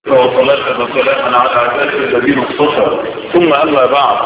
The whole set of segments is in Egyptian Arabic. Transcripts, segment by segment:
وصلاة وسلاما على عباده الذين اصطفى ثم أما بعد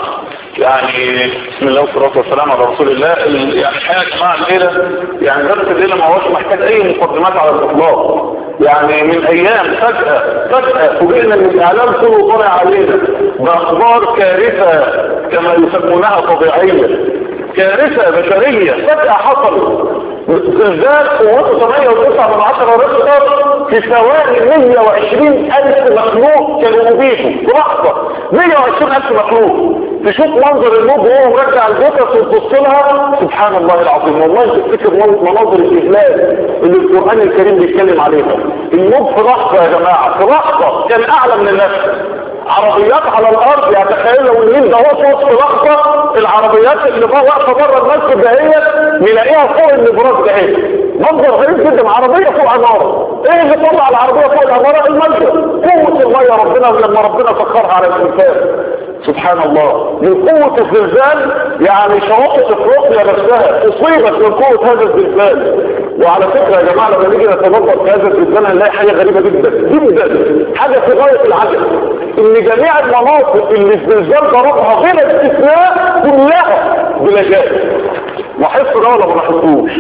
يعني بسم الله والصلاة والسلام على رسول الله يعني الحقيقة يا جماعة الليلة يعني درس الليلة ما هوش محتاج أي مقدمات على الإطلاق يعني من أيام فجأة فجأة فوجئنا إن الإعلام كله طالع علينا بأخبار كارثة كما يسمونها طبيعية كارثة بشرية فجأة حصلت زلزال قوته 8.9 من 10 ريختر في ثواني 120 ألف مخلوق كانوا مبيتوا في لحظة 120 ألف مخلوق تشوف منظر الموج وهو مرجع الجثث وتبص لها سبحان الله العظيم والله تفتكر مناظر الإجلال اللي القرآن الكريم بيتكلم عليها الموج في لحظة يا جماعة في لحظة كان أعلى من النفس عربيات على الارض يعني تخيل لو النيل ده هو فوق في لحظه العربيات اللي بقى واقفه بره المسجد دهيت نلاقيها فوق النبراج دهيت منظر غريب جدا عربيه فوق عماره ايه اللي طلع العربيه فوق العماره الميه قوه الميه ربنا لما ربنا سخرها على الانسان سبحان الله من قوة الزلزال يعني شواطئ افريقيا نفسها اصيبت من قوة هذا الزلزال وعلى فكرة يا جماعة لما نيجي نتنظر في هذا الزلزال هنلاقي حاجة غريبة جدا جدا حاجة في غاية العجب ان جميع المناطق اللي الزلزال ضربها غير استثناء كلها بلجائز لاحظتوا ده ولا ما لاحظتوش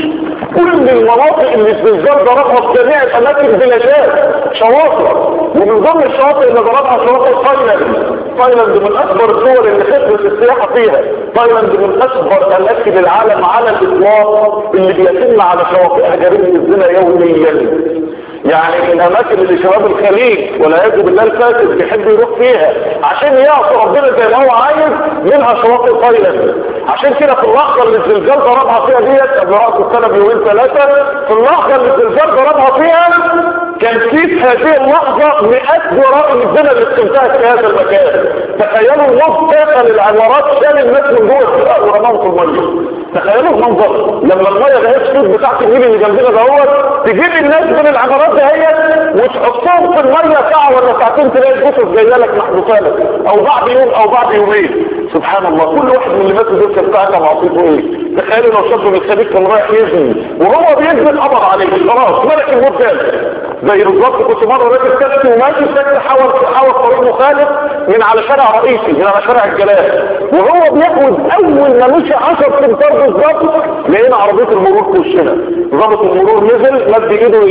كل المناطق اللي الزلزال ضربها في جميع الاماكن بلجائز شواطئ ومن ضمن الشواطئ اللي ضربها شواطئ تايلاند تايلاند من اكبر الدول اللي خسرت السياحه فيها تايلاند من اكبر اماكن العالم على الاطلاق اللي بيتم على شواطئها جريمه الزنا يوميا يعني من الاماكن اللي شباب الخليج والعياذ بالله الفاسد بيحب يروح فيها عشان يعصي ربنا زي ما هو عايز منها شواطئ تايلاند عشان كده في اللحظه اللي الزلزال ضربها فيها ديت قبل راس السنه بيومين ثلاثه في اللحظه اللي الزلزال ضربها فيها كان في في هذه اللحظه مئات جرائم الزنا اللي استمتعت في هذا المكان تخيلوا النص داخل العمارات شال الناس من جوه السقف ورماهم في الميه تخيلوا المنظر لما الميه ده السود بتاعت النيل اللي جنبنا دوت تجيب الناس من العمارات دهيت وتحطهم في الميه ساعه ولا ساعتين تلاقي الجثث جايه لك محذوفه لك او بعد يوم او بعد يومين سبحان الله كل واحد من اللي ماتوا دول كان ساعتها معصيته ايه تخيلوا لو شاب من الخليج كان رايح يزني وهو بيزني قبض عليه خلاص ملك الموت جاله زي بالظبط كنت مره راكب تاكسي وماشي التاكسي حاول حاول طريق مخالف من على شارع رئيسي من على شارع الجلال وهو بياخد اول ما مشي 10 امتار بالظبط لقينا عربيه المرور في وشنا ضابط المرور نزل مد ايده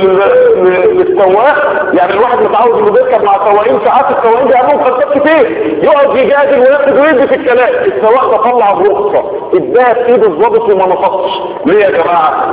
للسواق يعني الواحد متعود انه بيركب مع سواقين ساعات السواقين بيعملوا خلفات كتير يقعد يجادل وياخد ويدي في الكلام السواق ده طلع الرخصه اداها في ايد الضابط وما نطقش ليه يا جماعه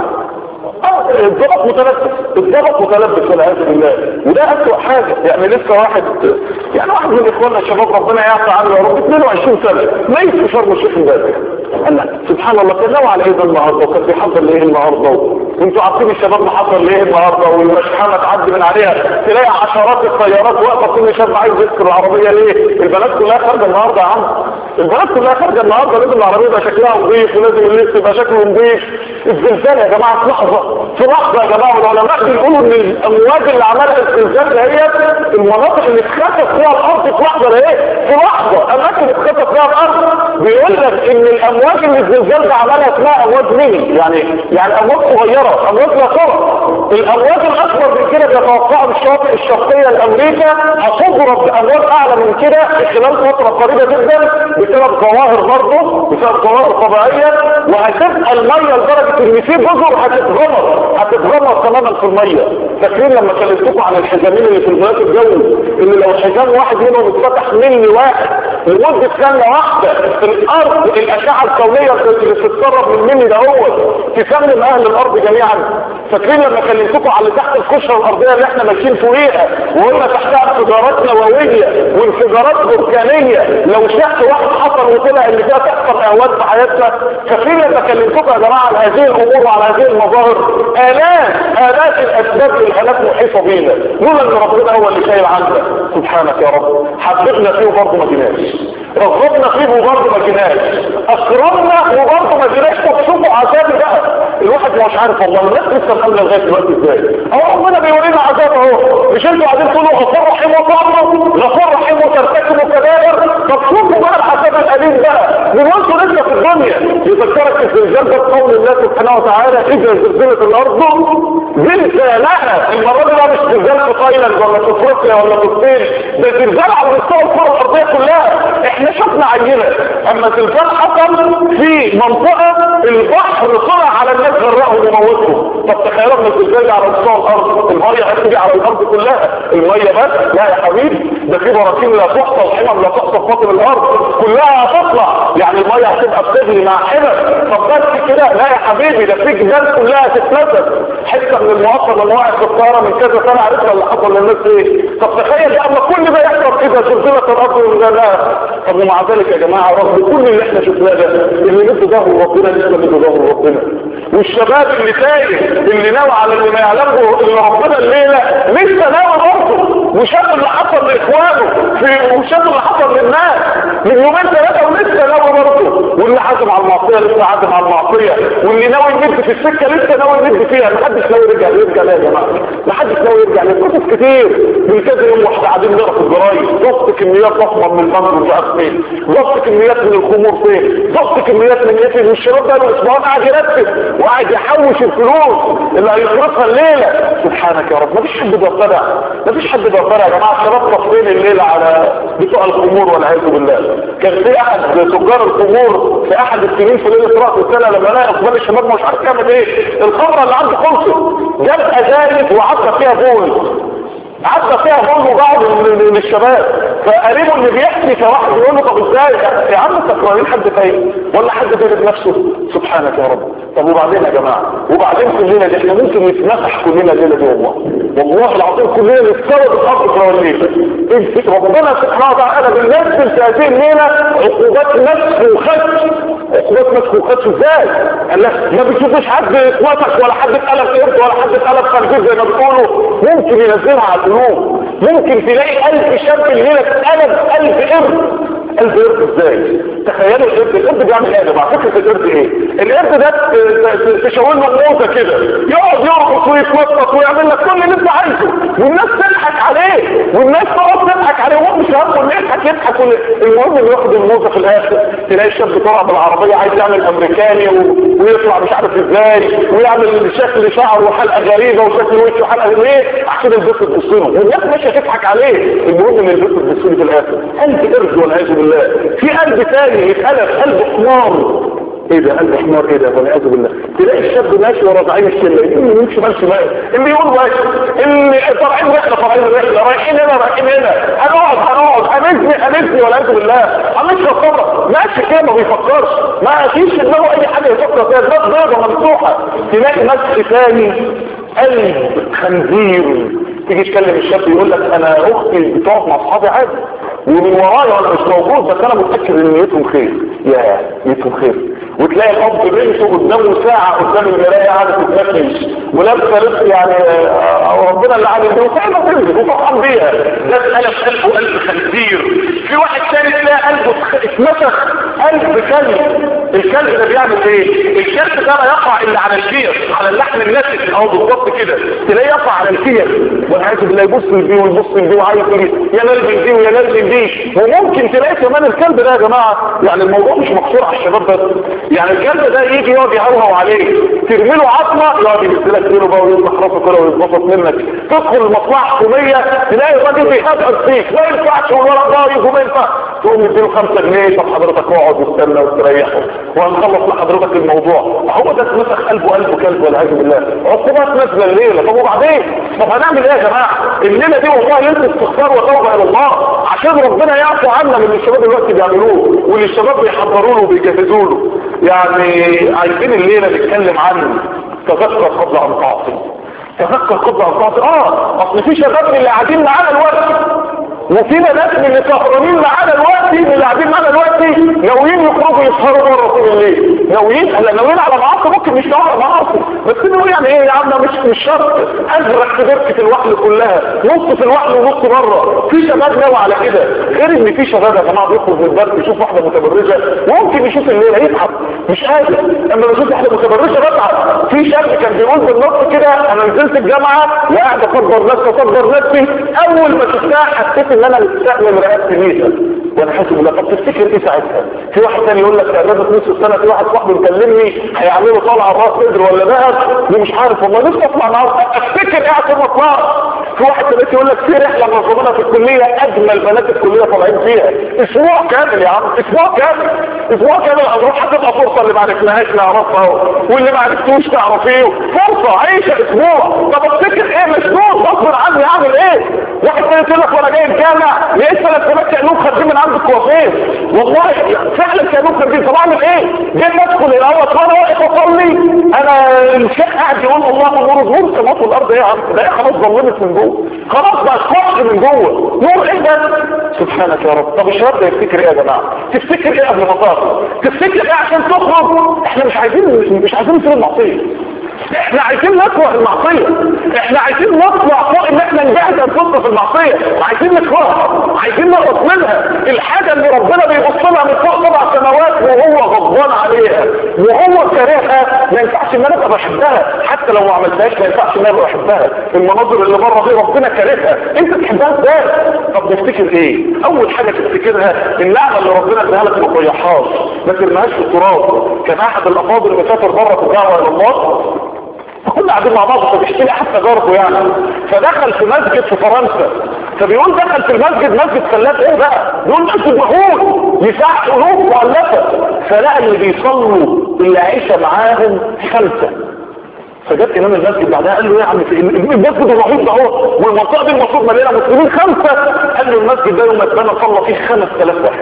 الضبط متلبس الضبط متلبس والعياذ بالله وده اسوء حاجه يعني لسه واحد يعني واحد من اخواننا الشباب ربنا يعفى عنه يا رب 22 سنه ميت في شرم الشيخ امبارح قال سبحان الله كان ناوي على ايه ده النهارده وكان بيحضر لايه النهارده وانتوا عارفين الشباب محضر لايه النهارده والمشحنه تعدي من عليها تلاقي عشرات السيارات واقفه كل شاب عايز يذكر العربيه ليه البنات كلها خارجه النهارده يا عم البنات كلها خارجه النهارده لازم العربيه يبقى شكلها نظيف ولازم اللبس يبقى شكله نظيف الزلزال يا جماعه في لحظه في لحظه يا جماعه والعلماء بيقولوا ان الامواج اللي عملها الزلزال دهيت المناطق اللي اتخسف فيها الارض في لحظه ده ايه في لحظه اماكن اتخسف فيها الارض بيقول لك ان الامواج اللي الزلزال ده عملها اسمها امواج ميني يعني يعني امواج صغيره امواج لا ترى الامواج الاكبر من كده بيتوقعوا الشواطئ الشرقيه لامريكا هتضرب بامواج اعلى من كده خلال فتره قريبه جدا بسبب ظواهر برضه بسبب ظواهر طبيعيه وهتبقى الميه لدرجه ان في جزر هتتغمر هتتغمر تماما في الميه فاكرين لما كلمتكم عن الحزامين اللي في البيوت الجوي ان لو حزام واحد منهم اتفتح مني واحد لمده ثانيه واحده في الارض الاشعه الكونيه اللي بتتسرب من مني ده هو تسلم اهل الارض جميعا فاكرين لما كلمتكم على اللي تحت القشره الارضيه اللي احنا ماشيين فوقيها وقلنا تحتها انفجارات نوويه وانفجارات بركانيه لو شخص واحد حصل وطلع ان فيها تحصل اهوال في حياتنا فاكرين لما كلمتكم يا جماعه على هذه الامور وعلى هذه المظاهر آلاف آلاف الأسباب للهلاك محيطة بينا لولا ان ربنا هو اللي شايل عنا سبحانك يا رب حببنا فيه وبرضه ما جيناش رغبنا فيه وبرضه ما جيناش أكرمنا وبرضه ما جيناش طب شوفوا عذابي بقى الواحد مش عارف والله الناس لسه محمله لغايه دلوقتي ازاي اهو ربنا بيورينا عذاب اهو مش انتوا قاعدين تقولوا غفور رحيم وصابر غفور رحيم وترتكبوا كبائر طب شوفوا بقى العذاب القديم بقى من وانتوا لسه في الدنيا يذكرك الزلزال ده قول الله سبحانه وتعالى اذا زلزلت الارض زلزالها المرة دي بقى مش زلزال في تايلاند ولا في افريقيا ولا في الصين ده زلزال على مستوى الكرة الارضية كلها احنا شفنا عينة اما زلزال حصل في منطقة البحر طلع على الناس غرقهم وموتهم طب تخيلوا ان الزلزال ده على مستوى الارض المية هتيجي على الارض كلها المية بس لا يا حبيبي ده في براكين لا تحصى وحمم لا تحصى في بطن الارض كلها هتطلع يعني المية هتبقى بتجري مع حمم طب بس كده لا يا حبيبي ده في جبال كلها تتنفس حته من المواقع من واقع في القاهره من كذا سنه عرفنا اللي حصل للناس ايه طب تخيل بقى اما كل ده يحصل كده زلزله الارض والغلاء طب ومع ذلك يا جماعه رغم كل اللي احنا شفناه ده اللي مد ظهر ربنا لسه مد ظهر ربنا والشباب اللي تايه اللي ناوي على اللي ما يعلمه اللي ربنا الليله لسه ناوي برضه وشاف اللي حصل لاخوانه في وشاف اللي حصل للناس من يومين ثلاثه ولسه ناوي برضه واللي عزم على المعصيه لسه عزم على المعصيه واللي ناوي يمد في السكه لسه ناوي يمد فيها محدش ناوي يرجع يرجع ليه يا جماعه محدش ناوي يرجع ليه قصص كتير من كذا يوم واحنا قاعدين نقرا في الجرايد ضبط كميات ضخمه من البنك مش عارف فين ضبط كميات من الخمور فين ضبط كميات من ايه والشباب ده الاسبوعين قاعد يرتب وقاعد يحوش الفلوس اللي هيصرفها الليله سبحانك يا رب مفيش حد بيطلع مفيش حد بيطلع يا جماعه الشباب طافين الليله على بتوع الخمور والعياذ بالله كان في احد تجار الخمور في احد السنين في ليله راس السنه لما لقى اقبال الشباب مش عارف يعمل ايه الخمره اللي عنده خلصت جاب ازايز وعدى فيها بول عدى فيها بول وبعض من الشباب فقريبه اللي بيحكي كواحد يقول له طب ازاي يا عم تكرهين حد فاهم ولا حد ضرب نفسه سبحانك يا رب طب وبعدين يا جماعه وبعدين كلنا دي احنا ممكن نتنفح كلنا الليله دي والله والله العظيم كلنا نتسبب الارض حوالينا ربنا سبحانه وتعالى بينزل في هذه الليله عقوبات مسح وخدش عقوبات مسح وخدش ازاي؟ قال لك ما بتشوفش حد اخواتك ولا حد اتقلب قرد ولا حد اتقلب خنزير زي ما بتقولوا ممكن ينزلها على القلوب ممكن تلاقي ألف شاب الليله اتقلب ألف قرد ألف قرد ازاي؟ تخيلوا القرد القرد بيعمل ايه يا جماعه؟ فكره القرد ايه؟ القرد ده تشاور له موزه كده يقعد يرقص ويتنطط ويعمل لك كل اللي انت عايزه والناس تضحك عليه والناس تقعد تضحك عليه وهو مش همه انه يضحك يضحك المهم انه ياخد الموزه في الاخر تلاقي الشاب طالع بالعربيه عايز يعمل امريكاني و... ويطلع مش عارف ازاي ويعمل شكل شعر وحلقه غريبه وشكل وشه وحلقه ليه؟ عشان البنت تبص له والناس ماشيه تضحك عليه المهم ان البنت تبص له في الاخر قلب قرد والعياذ بالله في قلب ثاني يتقلب قلب حمار ايه ده قلب حمار ايه ده والعياذ بالله تلاقي الشاب ماشي ورا زعيم الشله اللي يمشي مال شمال اللي يقول ماشي اللي طالعين رحله طالعين رحله رايحين هنا رايحين هنا هنقعد هنقعد هنزني هنزني والعياذ بالله هنشرب خمره ماشي كده ما بيفكرش ما فيش في دماغه اي حاجه يفكر فيها دماغ بيضه مفتوحه تلاقي مسح ثاني قلب خنزير تيجي تكلم الشاب يقول لك انا اختي بتقعد مع اصحابي عادي ومن ورايا وانا مش موجود بس انا متاكد ان نيتهم خير يا نيتهم خير وتلاقي الاب بنته قدامه ساعه قدام المرايه قاعده تتنفس ولابسه لبس يعني آه، ربنا اللي عالم بيه وفعلا تنزل وفرحان بيها ده اتقلب قلبه قلب خنزير في واحد تاني تلاقي قلبه اتمسخ قلب كلب الكلب ده بيعمل ايه؟ الكلب ده لا يقع الا على الكير على اللحم الناتج اهو بالظبط كده تلاقيه يقع على الكير والعياذ بالله يبص لدي ويبص لدي وعايز يجي يا نلبس دي ويا نلبس دي وممكن تلاقي كمان الكلب ده يا جماعه يعني الموضوع مش مقصور على الشباب بس يعني الكلب ده يجي يقعد يهوهو عليه ترمي له عظمه يقعد يبص كيلو بقى ويصبح راسه كده ويتبسط منك تدخل المصلحه الحكوميه تلاقي الراجل بيهدد فيك ما ينفعش والورق ده يجوا ما ينفع تقوم يديله 5 جنيه طب حضرتك اقعد واستنى واستريحه وهنخلص لحضرتك الموضوع هو ده اتمسخ قلبه قلبه كلب والعياذ بالله عقوبات نازله الليله طب وبعدين طب هنعمل ايه يا جماعه الليله دي والله ليله استغفار وتوبه الى الله عشان ربنا يعفو عنا من اللي الشباب دلوقتي بيعملوه واللي الشباب بيحضروا له وبيجهزوا له يعني عايزين الليله نتكلم عن تذكر قبل ان تعصي تذكر قبل ان تعصي اه اصل في شباب من اللي قاعدين معانا الوقت وفي ناس من اللي سهرانين معانا دلوقتي من اللي قاعدين معانا دلوقتي ناويين يخرجوا يسهروا بره طول الليل ناويين هلا ناويين على معاصي ممكن مش ناويين على معاصي بس ناوي يعني ايه يا عم مش مش شرط ازرق كبرت في الوحل كلها نص في الوحل ونص بره في شباب ناوي على كده غير ان في شباب يا جماعه بيخرج من البرد يشوف واحده متبرجه ممكن يشوف الليله يتعب مش قادر اما بشوف واحده متبرجه بتعب في شاب كان بيقول بالنص كده انا نزلت الجامعه وقاعد اكبر نفسي اكبر نفسي اول ما شفتها حسيت ان انا مستقبل رقبتي ميزه وانا حاسب لا طب تفتكر ايه ساعتها في واحد ثاني يقول لك اجازه نص السنه في واحد صاحبي مكلمني هيعملوا طلعه راس صدر ولا ذهب ومش عارف والله نفسي اطلع معاه افتكر ايه عشان اطلع في واحد ثالث يقول لك في رحله منظمه في الكليه اجمل بنات الكليه طالعين فيها اسبوع كامل يا عم اسبوع كامل اسبوع كامل هنروح هتبقى فرصه اللي ما عرفناهاش نعرفها واللي ما عرفتوش تعرفيه فرصه عيشه اسبوع طب افتكر ايه مشغول غصب عني اعمل ايه واحد ثالث يقول لك وانا جاي الجامع لقيت ثلاث بنات كانهم خارجين من عند الكوافير والله فعلا كانوا خارجين طب اعمل ايه جيت ادخل الاول وانا واقف اصلي انا الشيخ قاعد يقول الله نور نور السماوات والارض ايه يا عم ده خلاص ظلمت من جوه خلاص بقى خش من جوه نور ايه ده سبحانك يا رب طب الشباب ده يفتكر ايه يا جماعه تفتكر ايه قبل ما تخرج تفتكر ايه عشان تخرج احنا مش عايزين مش عايزين نصير معصيه احنا عايزين نكره المعصية احنا عايزين نطلع فوق ان احنا نجاهد انفسنا في المعصية عايزين نكرهها عايزين نقص منها الحاجة اللي ربنا بيبص لها من فوق سبع سماوات وهو غضبان عليها وهو كارهها ما ينفعش ان انا ابقى بحبها حتى لو ما عملتهاش ما ينفعش ان انا ابقى بحبها المناظر اللي بره دي ربنا كارهها انت تحبها ازاي طب نفتكر ايه اول حاجة تفتكرها النعمة اللي ربنا اداها لك ما تضيعهاش ما ترميهاش في التراب كان احد الافاضل اللي مسافر بره في الدعوه الى الله كنا قاعدين مع بعض فبيحكي لي حتى جارته يعني فدخل في مسجد في فرنسا فبيقول دخل في المسجد مسجد خلاف ايه بقى بيقول مسجد مهول يساع قلوب مؤلفه فلقى اللي بيصلوا اللي عيشه معاهم خمسه فجت امام المسجد بعدها قال له ايه يا عم المسجد الرهيب ده اهو والمنطقه دي المفروض مليانه مسلمين خمسه قال له المسجد ده يوم ما اتبنى صلى فيه 5000 واحد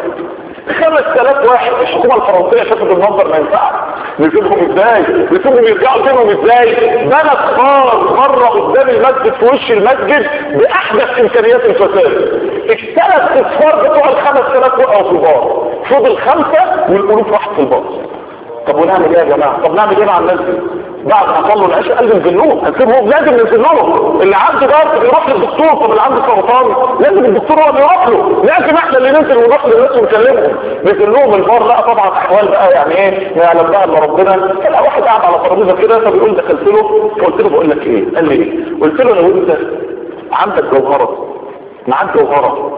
5000 واحد الحكومه الفرنسيه شافت المنظر ما ينفعش نسيبهم ازاي نسيبهم يرجعوا تاني ازاي بلد خار مره قدام المسجد في وش المسجد باحدث امكانيات الفساد الثلاث اصفار بتوع ال 5000 وقعوا في البار فضل خمسه والالوف راحت في البار طب ونعمل ايه يا جماعه طب نعمل ايه مع الناس دي بعد ما صلوا العشاء قال ننزلوه هنسيبهم لازم ننزلوه اللي عنده ضغط بيروح للدكتور طب اللي عنده سرطان لازم الدكتور هو اللي يروح له لازم احنا اللي ننزل ونروح للناس ونكلمهم نزل لهم البار لا طبعا احوال بقى يعني ايه ما يعلم بقى الا ربنا فلا واحد قاعد على ترابيزه كده فبيقول دخلت له فقلت له بقول لك ايه قال لي ايه قلت له لو انت عندك جوهره معاك جوهره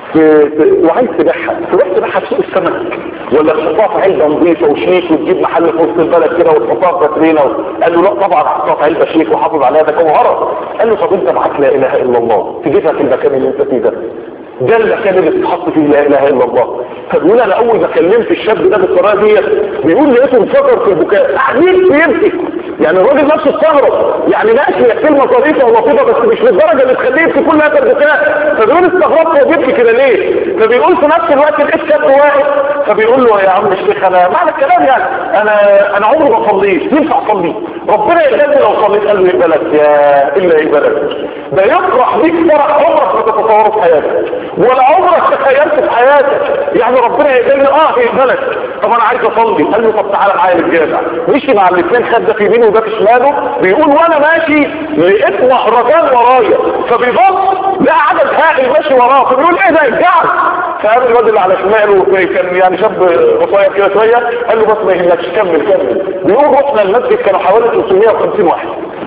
وعايز تبيعها تروح تبيعها في سوق السمك ولا تحطها في علبه نظيفه وشيك وتجيب محل في وسط البلد كده وتحطها في فاترينا قال له لا طبعا احطها في علبه شيك وحافظ عليها ده جوهره قال له طب انت معاك لا اله الا الله تجيبها في المكان اللي انت فيه ده ده المكان اللي بتتحط فيه لا اله الا الله فبيقول انا اول ما كلمت الشاب ده بالطريقه ديت بيقول لقيته انفجر في البكاء قاعدين بيبكي يعني الراجل نفسه استغرب يعني ماشي هي كلمه ظريفه ولطيفه بس مش للدرجه اللي تخليه يبكي كل هذا البكاء فبيقول استغربت هو بيبكي كده ليه فبيقول في نفس الوقت لقيت شاب واقف فبيقول له يا عم الشيخ انا معنى الكلام يعني انا انا عمري ما صليت ينفع اصلي ربنا يقبلني لو صليت قال له يقبلك يا الا يقبلك ده يفرح بيك فرح عمرك ما تتصوره في حياتك ولا عمرك تخيلت في حياتك يعني ربنا يقبلني اه يقبلك طب انا عايز اصلي قال له طب تعالى معايا للجامع مشي مع الاثنين خد ده في يمينه وده في شماله بيقول وانا ماشي لقيت مهرجان ورايا فبيبص لقى عدد هائل ماشي وراه فبيقول ايه ده الجعل فقال الواد اللي على شماله كان يعني شاب قصير كده شويه قال له بس ما يهمكش كمل كمل بيقول رحنا المسجد كانوا حوالي 350 واحد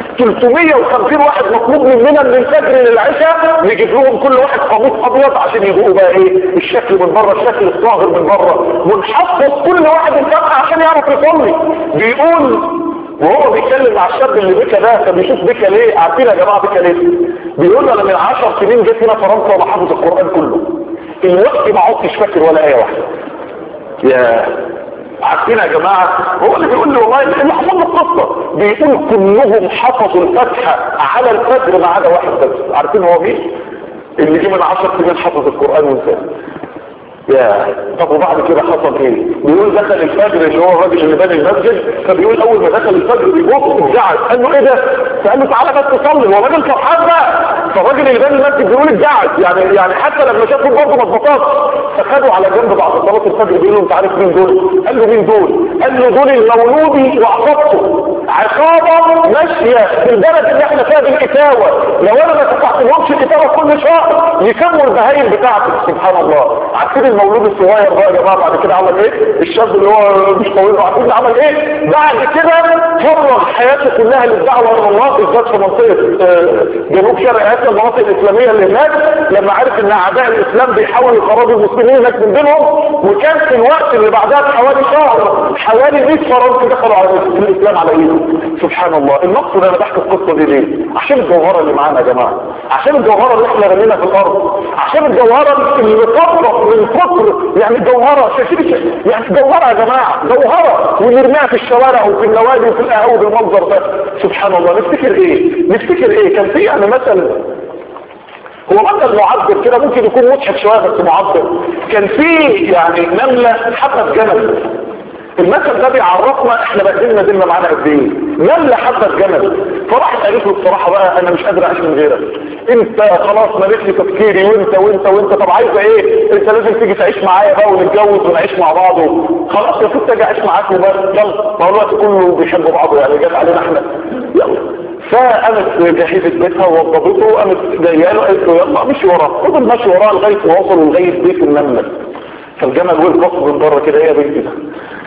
350 واحد مطلوب مننا من الفجر للعشاء نجيب لهم كل واحد قميص ابيض عشان يبقوا بقى ايه الشكل من بره الشكل الظاهر من بره ونحفظ كل واحد الفتحه عشان يعرف يصلي بيقول وهو بيتكلم مع الشاب اللي بكى ده فبيشوف بكى ليه عارفين يا جماعه بكى ليه بيقول انا من 10 سنين جيت هنا فرنسا وبحفظ القران كله الوقت ما عدتش فاكر ولا ايه واحده يا عارفين يا جماعة هو اللي بيقول لي والله اللي حفظنا القصة بيقول كلهم حفظوا الفتحة على الفجر ما عدا واحد بس عارفين هو مين اللي جه من 10 سنين حفظ القرآن وانسان يا طب وبعد كده حصل ايه بيقول دخل الفجر اللي هو الراجل اللي بنى المسجد فبيقول اول ما دخل الفجر بيبص اتجعل قال له ايه ده فقال له تعالى بس تصلي هو راجل فرحان بقى فالراجل اللي بنى المسجد بيقول اتجعل يعني يعني حتى لما شافوا برضه ما اتبسطش فخدوا على جنب بعد صلاه الفجر بيقول له انت عارف مين دول قال له مين دول قال له دول المولودي وعصابته عصابه ماشيه في البلد اللي احنا فيها بالكتاوه لو انا ما فتحتلهمش الكتاوه كل شهر يسموا البهايم بتاعتي سبحان الله عارفين المولود الصغير بقى يا جماعه بعد كده عمل ايه الشاب اللي هو مش طويل عارفين عمل ايه بعد كده فرغ حياته كلها للدعوه الى الله بالذات في منطقه جنوب شرق اسيا حتى المناطق الاسلاميه اللي هناك لما عرف ان اعداء الاسلام بيحاولوا يخرجوا المسلمين هناك من بينهم وكان في الوقت اللي بعدها بحوالي شهر حوالي 100 فرنسي دخلوا على الاسلام على ايده سبحان الله النص ده انا بحكي القصه دي ليه عشان الجوهره اللي معانا يا جماعه عشان الجوهره اللي احنا رمينا في الارض عشان الجوهره اللي تطرق من كتر يعني جوهره شايفين يعني جوهره يا جماعه جوهره ونرميها في الشوارع وفي النوادي وفي القهاوي بالمنظر ده سبحان الله نفتكر ايه نفتكر ايه كان في يعني مثل هو مثل معبر كده ممكن يكون مضحك شويه بس معبر كان في يعني نمله حبه جمل المثل ده بيعرفنا احنا بقدمنا ديننا معانا قد ايه نمله حبه جمل فراحت قالت له بصراحه بقى انا مش قادر اعيش من غيرك انت خلاص مليت لي تفكيري وانت وانت وانت طب عايزه ايه انت لازم تيجي تعيش معايا بقى ونتجوز ونعيش مع بعض خلاص يا ست اجي اعيش معاك وبس يلا ما هو الوقت كله بيحب بعضه يعني جت علينا احنا يلا فقامت جهزت بيتها ووضبته وقامت جايه له قالت له يلا مشي وراه فضل ماشي وراه لغايه ما وصلوا لغايه بيت النمله فالجمل وقف من بره كده ايه يا بنتي ده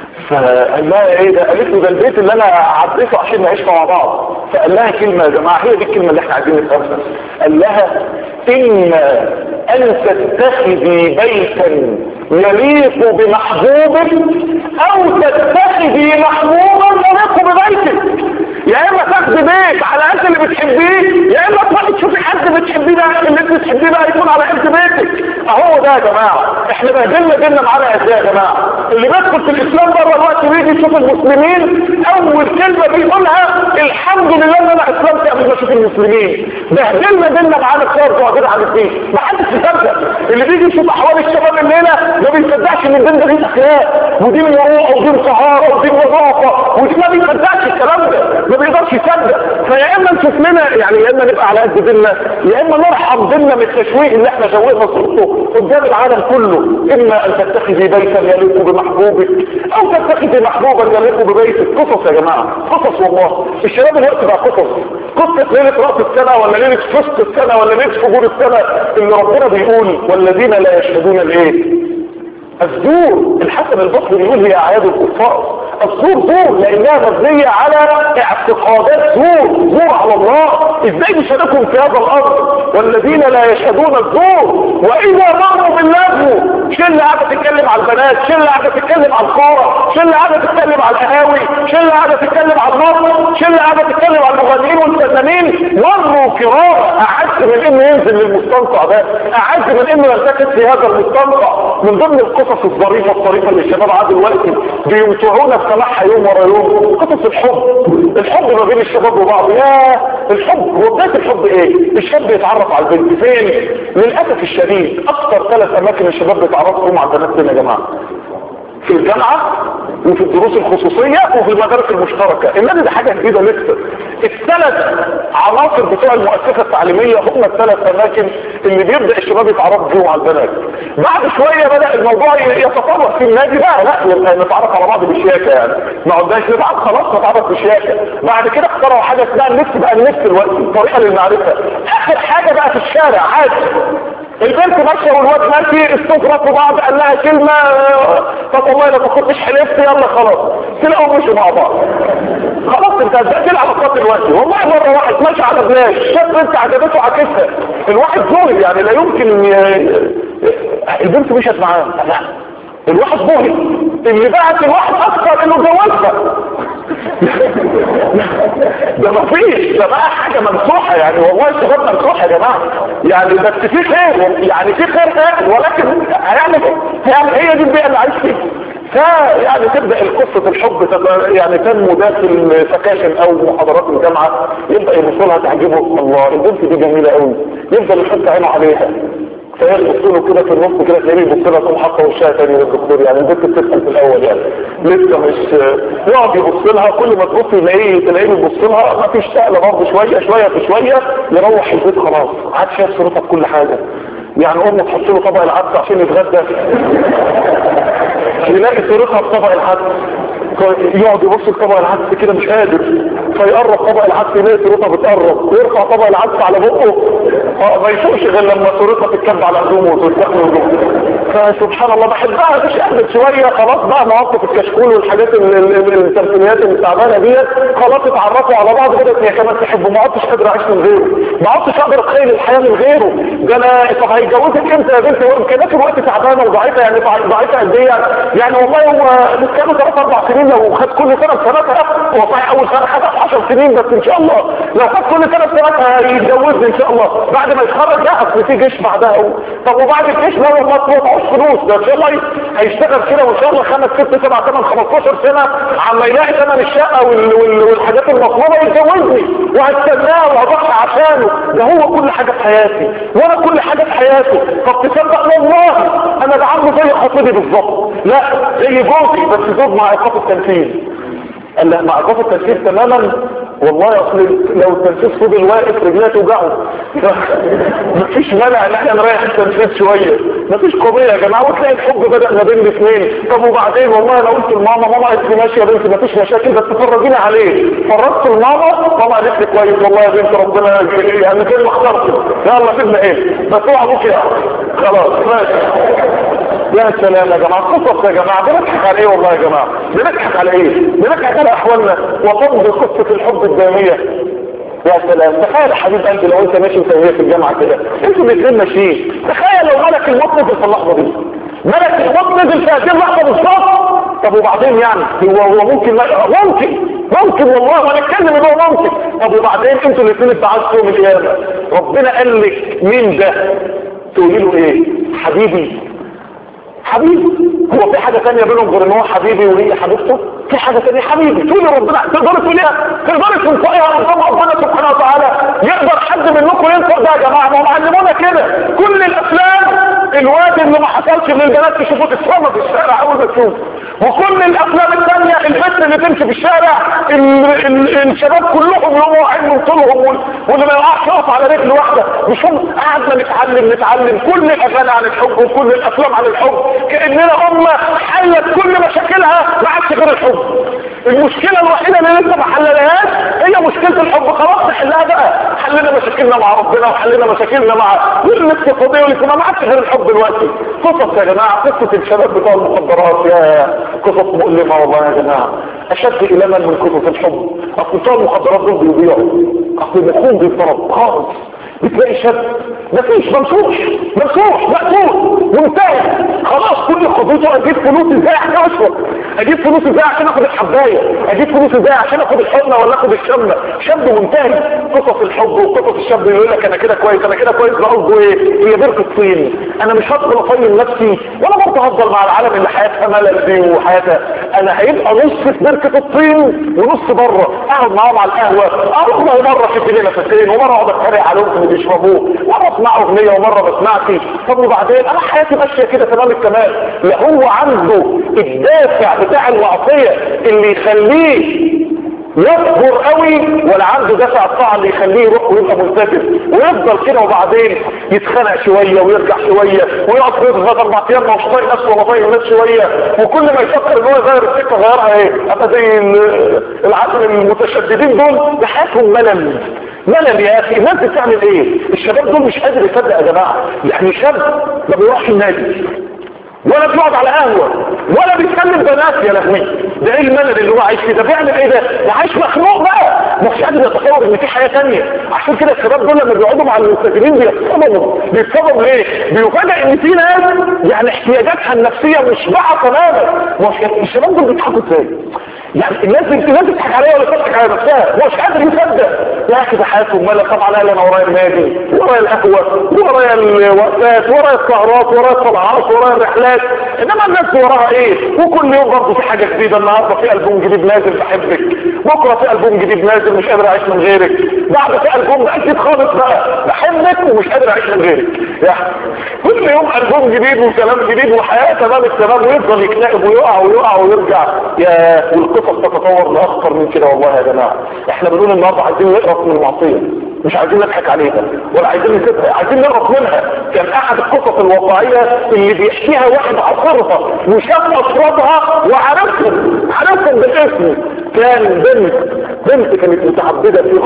فقال لها ايه ده قالت له ده البيت اللي انا عديته عشان نعيش مع بعض فقال لها كلمه يا جماعه هي دي الكلمه اللي احنا عايزين نفهمها قال لها اما ان تتخذي بيتا يليق بمحبوبك او تتخذي محبوبا يليق ببيتك يا اما تاخدي بيت على قد اللي بتحبيه يا اما تروحي تشوفي حد بتحبيه ده اللي انت بتحبيه ده هيكون على قد بيتك اهو ده يا جماعه احنا بهدلنا ديننا معانا ازاي يا جماعه اللي بيدخل في الاسلام بره الوقت ويجي يشوف المسلمين اول كلمه بيقولها الحمد لله ان انا اسلمت قبل ما اشوف المسلمين بهدلنا ديننا معانا خالص وعبير عن الدين ما حدش يصدق اللي بيجي يشوف احوال الشباب الليله ما بيصدقش ان الدين ده دين اخلاق ودين مروءه ودين طهاره ودين نظافه ودين ما بيصدقش الكلام ده ما بيقدرش يصدق فيا اما نشوف لنا يعني يا اما نبقى على قد ديننا يا اما نرحم ديننا من التشويه اللي احنا شوهنا صورته قدام العالم كله اما ان تتخذي بيتا يليق بمحبوبك او تتخذي محبوبا يليق ببيتك قصص يا جماعه قصص والله الشباب الوقت بقى قصص قصه ليله راس السنه ولا ليله فسق السنه ولا ليله فجور السنه اللي ربنا بيقول والذين لا يشهدون الايه الزور الحسن البصري بيقول هي اعياد الكفار الزور زور لانها مبنيه على اعتقادات زور زور على الله ازاي نشاركهم في هذا الامر والذين لا يشهدون الزور واذا مروا باللغو شله قاعده تتكلم على البنات شله قاعده تتكلم على الكوره شله قاعده تتكلم على القهاوي شله قاعده تتكلم على النصر شله قاعده تتكلم على المغنيين والفنانين مروا كرام اعز من انه ينزل للمستنقع ده اعز من انه يرتكز في هذا المستنقع من ضمن القصص الظريفه الطريفه اللي الشباب عاد دلوقتي بيمتعونا بسماعها يوم ورا يوم قصص الحب الحب ما بين الشباب وبعض يا الحب هو بدايه الحب ايه الشاب بيتعرف على البنت فين للاسف الشديد اكثر ثلاث اماكن الشباب بيتعرفوا فيهم على البنات فين يا جماعه في الجامعة وفي الدروس الخصوصية وفي المدارس المشتركة النادي ده حاجة جديدة لسه الثلاث عناصر بتوع المؤسسة التعليمية هم الثلاث اماكن اللي بيبدأ الشباب يتعرفوا فيهم على البنات بعد شوية بدأ الموضوع يتطرق في النادي بقى لا نبقى نتعرف على بعض بشياكة يعني ما قداش نتعرف خلاص نتعرف بشياكة بعد كده اخترعوا حاجة اسمها النفس بقى النفس دلوقتي طريقة للمعرفة اخر حاجة بقى في الشارع عادي البنت ماشيه والواد ماشي استغرقوا بعض قال لها كلمه طب والله لو ما كنتش حلفت يلا خلاص تلاقوا مشوا مع بعض خلاص انت هتبقى تلعب خط دلوقتي والله مره واحد ماشي على بلاش شاف بنت عجبته عكسها الواحد ظاهر يعني لا يمكن ي... البنت مشت معاه لا الواحد ظاهر اللي بعت الواحد اكثر انه جوازها ده مفيش ده بقى حاجة ممسوحة يعني والله الشباب ممسوحة يا جماعة يعني بس في خير يعني في خير خير ولكن هيعمل يعني هي دي البيئة اللي عايش فيها فيعني تبدأ القصة الحب يعني تنمو داخل سكاشن او محاضرات الجامعة يبدأ يبص تعجبه الله البنت دي جميلة قوي يفضل يحط عينه عليها فهي تبص له كده في النص كده تلاقيه يبص لها تقوم حاطه وشها تاني للدكتور يعني البنت بتسال في الاول يعني لسه مش يقعد يبص لها كل ما تبص يلاقيه تلاقيه بيبص لها ما فيش سهله برضه شويه شويه في شويه يروح البيت خلاص عاد شايف صورتها في كل حاجه يعني امه تحط له طبق العدس عشان يتغدى يلاقي صورتها في طبق العدس يقعد يبص لطبق العدس كده مش قادر فيقرب طبق العدس يلاقي صورتها بتقرب ويرفع طبق العدس على بقه اه ما يفوقش غير لما صورتها تتكب على هدومه وتتكب هدومه فسبحان الله بحبها مش قبل شويه خلاص بقى مواقف الكشكول والحاجات ال- ال- ال- التمثيليات التعبانه ديت خلاص اتعرفوا على بعض بدات هي كمان تحبه ما عدتش قادر اعيش من غيره ما عدتش اقدر اتخيل الحياه من غيره ده انا طب هيتجوزك امتى يا بنتي وامكانيات الوقت تعبانه وضعيفه يعني ضع- ضعيفه قد ايه يعني والله هو كانوا ثلاث اربع سنين لو خد كل سنه سنتها هو صحيح اول سنه خد 10 سنين بس ان شاء الله لو خد كل سنه سنتها هيتجوزني ان شاء الله بعد ما يتخرج لا اصل في جيش بعدها و... طب وبعد الجيش لا والله ما معهوش فلوس ده ان شاء الله هيشتغل كده وان شاء الله خمس ست سبع ثمان 15 سنه عما يلاقي ثمن الشقه وال... وال... والحاجات المطلوبه يتجوزني وهستناه وهضحي عشانه ده هو كل حاجه في حياتي وانا كل حاجه في حياته طب تصدق والله انا بعمله زي خطيبي بالظبط لا زي جوزي بس زوج مع ايقاف التنفيذ قال لا مع ايقاف التنفيذ تماما والله اصل لو التنفيذ فضل واقف رجليه توجعه مفيش مانع ان احنا نريح التنفيذ شويه مفيش قضيه يا جماعه وتلاقي الحب بدا ما بين الاثنين طب وبعدين والله انا قلت لماما ماما قالت لي ماشي يا بنتي مفيش مشاكل بس فرجينا عليه فرجت لماما ماما قالت لي كويس والله يا بنتي ربنا يعني زي ما اخترت يلا سيبنا ايه بس اوعى ابوك يا خلاص ماشي يا سلام يا جماعة قصص يا جماعة بنضحك على ايه والله يا جماعة بنضحك على ايه بنضحك على احوالنا وتمضي قصة الحب الدامية يا سلام تخيل يا حبيب قلبي لو انت ماشي انت وهي في الجامعة كده انتوا الاثنين ماشيين تخيل لو ملك الموت نزل في اللحظة دي ملك الموت نزل في هذه اللحظة بالظبط طب وبعدين يعني هو هو ممكن ما ممكن ممكن والله وانا اتكلم ان هو ممكن طب وبعدين انتوا الاثنين اتبعتوا يوم القيامة ربنا قال لك مين ده تقولي له ايه حبيبي حبيبي هو في حاجة تانية بينهم غير ان هو حبيبي وهي حبيبته في حاجة تانية حبيبي تقول ربنا تقدر تقول ايه تقدر تنطقها قدام ربنا سبحانه وتعالى يقدر حد منكم ينطق ده يا جماعة ما هم علمونا كده كل الافلام الواد اللي ما حصلش للبنات تشوفه تتفرج في الشارع اول ما تشوف وكل الافلام الثانية البنت اللي تمشي في الشارع ال ال الشباب كلهم يقوموا واقعين من طولهم وال- واللي ما يقعش يقف على رجل واحدة مش هم قعدنا نتعلم نتعلم كل الاغاني عن الحب وكل الافلام عن الحب كاننا امه حلت كل مشاكلها ما عادش غير الحب المشكله الوحيده اللي لسه ما حللهاش هي مشكله الحب خلاص نحلها بقى حلنا مشاكلنا مع ربنا وحلنا مشاكلنا مع الاقتصاديه والاجتماعيه ما عادش غير الحب دلوقتي قصص يا جماعه قصه الشباب بتوع المخدرات يا قصص مؤلمه والله يا جماعه اشد الما من قصص الحب اصل بتوع المخدرات دول بيضيعوا اصل مخهم بيضرب خالص بتلاقي شاب مفيش ممسوح ممسوح مقتول منتهي خلاص كل قضيته اجيب فلوس ازاي عشان اشرب اجيب فلوس ازاي عشان اخد الحبايه اجيب فلوس ازاي عشان اخد الحضنه ولا اخد الشمه شاب منتهي قصص الحب وقصص الشاب اللي يقول لك انا كده كويس انا كده كويس ده قصده ايه هي بركه الطين انا مش هدخل اقيم نفسي ولا برضه هفضل مع العالم اللي حياتها ملل دي وحياتها انا هيبقى نص في بركه الطين ونص بره اقعد معاهم على القهوه اروح مره في لي نفسين ومره اقعد اتريق عليهم في اللي بيشربوه مره اسمع اغنيه ومره ما اسمعش طب وبعدين انا حياتي ماشيه كده تمام التمام لا هو عنده الدافع بتاع الوعطيه اللي يخليه يصبر قوي ولا عنده دافع الطاعه اللي يخليه يروح ويبقى ملتزم ويفضل كده وبعدين يتخنق شويه ويرجع شويه ويقعد في غدا اربع ايام مش طايق نفسه ولا طايق الناس شويه وكل ما يفكر ان هو يغير السكه غيرها ايه ابقى زي ال- العسل المتشددين دول ده حياتهم ملل ملل يا اخي الناس بتعمل ايه الشباب دول مش قادر يصدق يا جماعه يعني شاب ما بيروحش النادي ولا بيقعد على قهوة ولا بيتكلم بنات يا لهوي ده ايه الملل اللي هو عايش فيه ده بيعمل ايه ده ده عايش مخنوق بقى مش قادر يتصور ان في حياة تانية عشان كده الشباب دول لما بيقعدوا مع المستجدين بيتصدموا بيتصدموا ليه بيفاجئ ان في ناس يعني احتياجاتها النفسية مش بقى تماما مش الشباب دول بيضحكوا ازاي يعني الناس دي الناس بتضحك عليها ولا بتضحك على نفسها مش قادر يصدق يا اخي ده حياتهم مالها طبعا قال انا ورايا النادي ورايا القهوه ورايا الوقفات ورايا السهرات ورايا الطلعات ورايا الرحلات انما الناس وراها ايه وكل يوم برضه في حاجه جديده النهارده في البوم جديد نازل بحبك بكره في البوم جديد نازل مش قادر اعيش من غيرك بعد في البوم بقى جديد خالص بقى بحبك ومش قادر اعيش من غيرك يعني كل يوم البوم جديد وكلام جديد وحياه تمام التمام ويفضل يكتئب ويقع ويقع ويرجع يا والقصص تتطور لاخطر من كده والله يا جماعه احنا بنقول النهارده عايزين نقرف من المعصيه مش عايزين نضحك عليها ولا عايزين نسيبها عايزين نقرف منها كان احد القصص الواقعيه اللي بيحكيها واحد عصرها وشاف افرادها وعرفهم عرفهم بالاسم كان بنت بنت كانت متعبده في غايه التعبد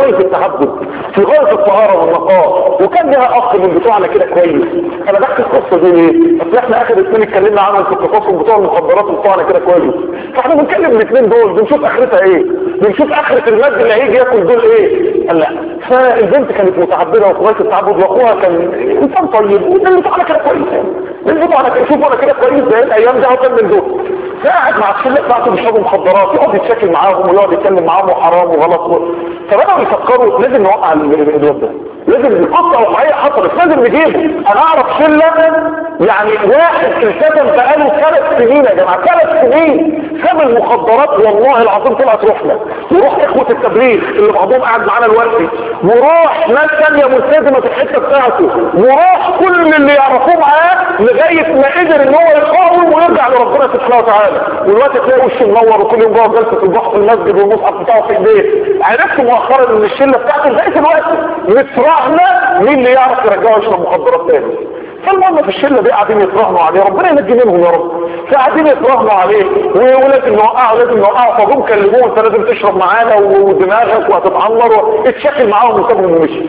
التعبد في غايه الطهاره والنقاء وكان لها اخ من بتوعنا كده كويس انا بحكي القصه دي ليه؟ اصل احنا اخر اثنين اتكلمنا عنهم في القصص بتوع المخدرات بتوعنا كده كويس فاحنا بنتكلم الاثنين دول بنشوف اخرتها ايه بنشوف اخره المد اللي هيجي ياكل دول ايه قال لا فالبنت كانت متعبده وفي غايه التعبد واخوها كان انسان طيب واللي بتوعنا كده كويس اللي بتوعنا كده شوفوا انا كده كويس زي الايام دي وكان من دول فقعد مع الشله بتاعته بيشربوا مخدرات يقعد يتشكل معاهم ويقعد يتكلم معاهم وحرام وغلط و... فبداوا يفكروا لازم نوقع الواد ده لازم القصه واقعيه حصلت لازم نجيبه انا اعرف شله يعني واحد التزم بقاله ثلاث سنين يا جماعه ثلاث سنين ساب المخدرات والله العظيم طلعت روحنا وروح اخوه التبليغ اللي بعضهم قاعد معانا دلوقتي وروح ناس ثانيه ملتزمه في الحته بتاعته وروح كل اللي يعرفوه معاه لغايه ما قدر ان هو يقاوم ويرجع لربنا سبحانه وتعالى والوقت تلاقي وشه منور وكل يوم جوه جلسه الضحى في المسجد والمصحف بتاعه في ايديه عرفت مؤخرا ان الشله بتاعته لغايه الوقت متراهنه مين اللي يعرف يرجعه يشرب مخدرات تاني فالمهم في الشله دي قاعدين يتراهنوا عليه ربنا ينجي منهم يا رب فقاعدين يتراهنوا عليه ولازم نوقعه لازم نوقعه فجم كلموه انت لازم تشرب معانا ودماغك وهتتعمر اتشكل معاهم وسابهم ومشي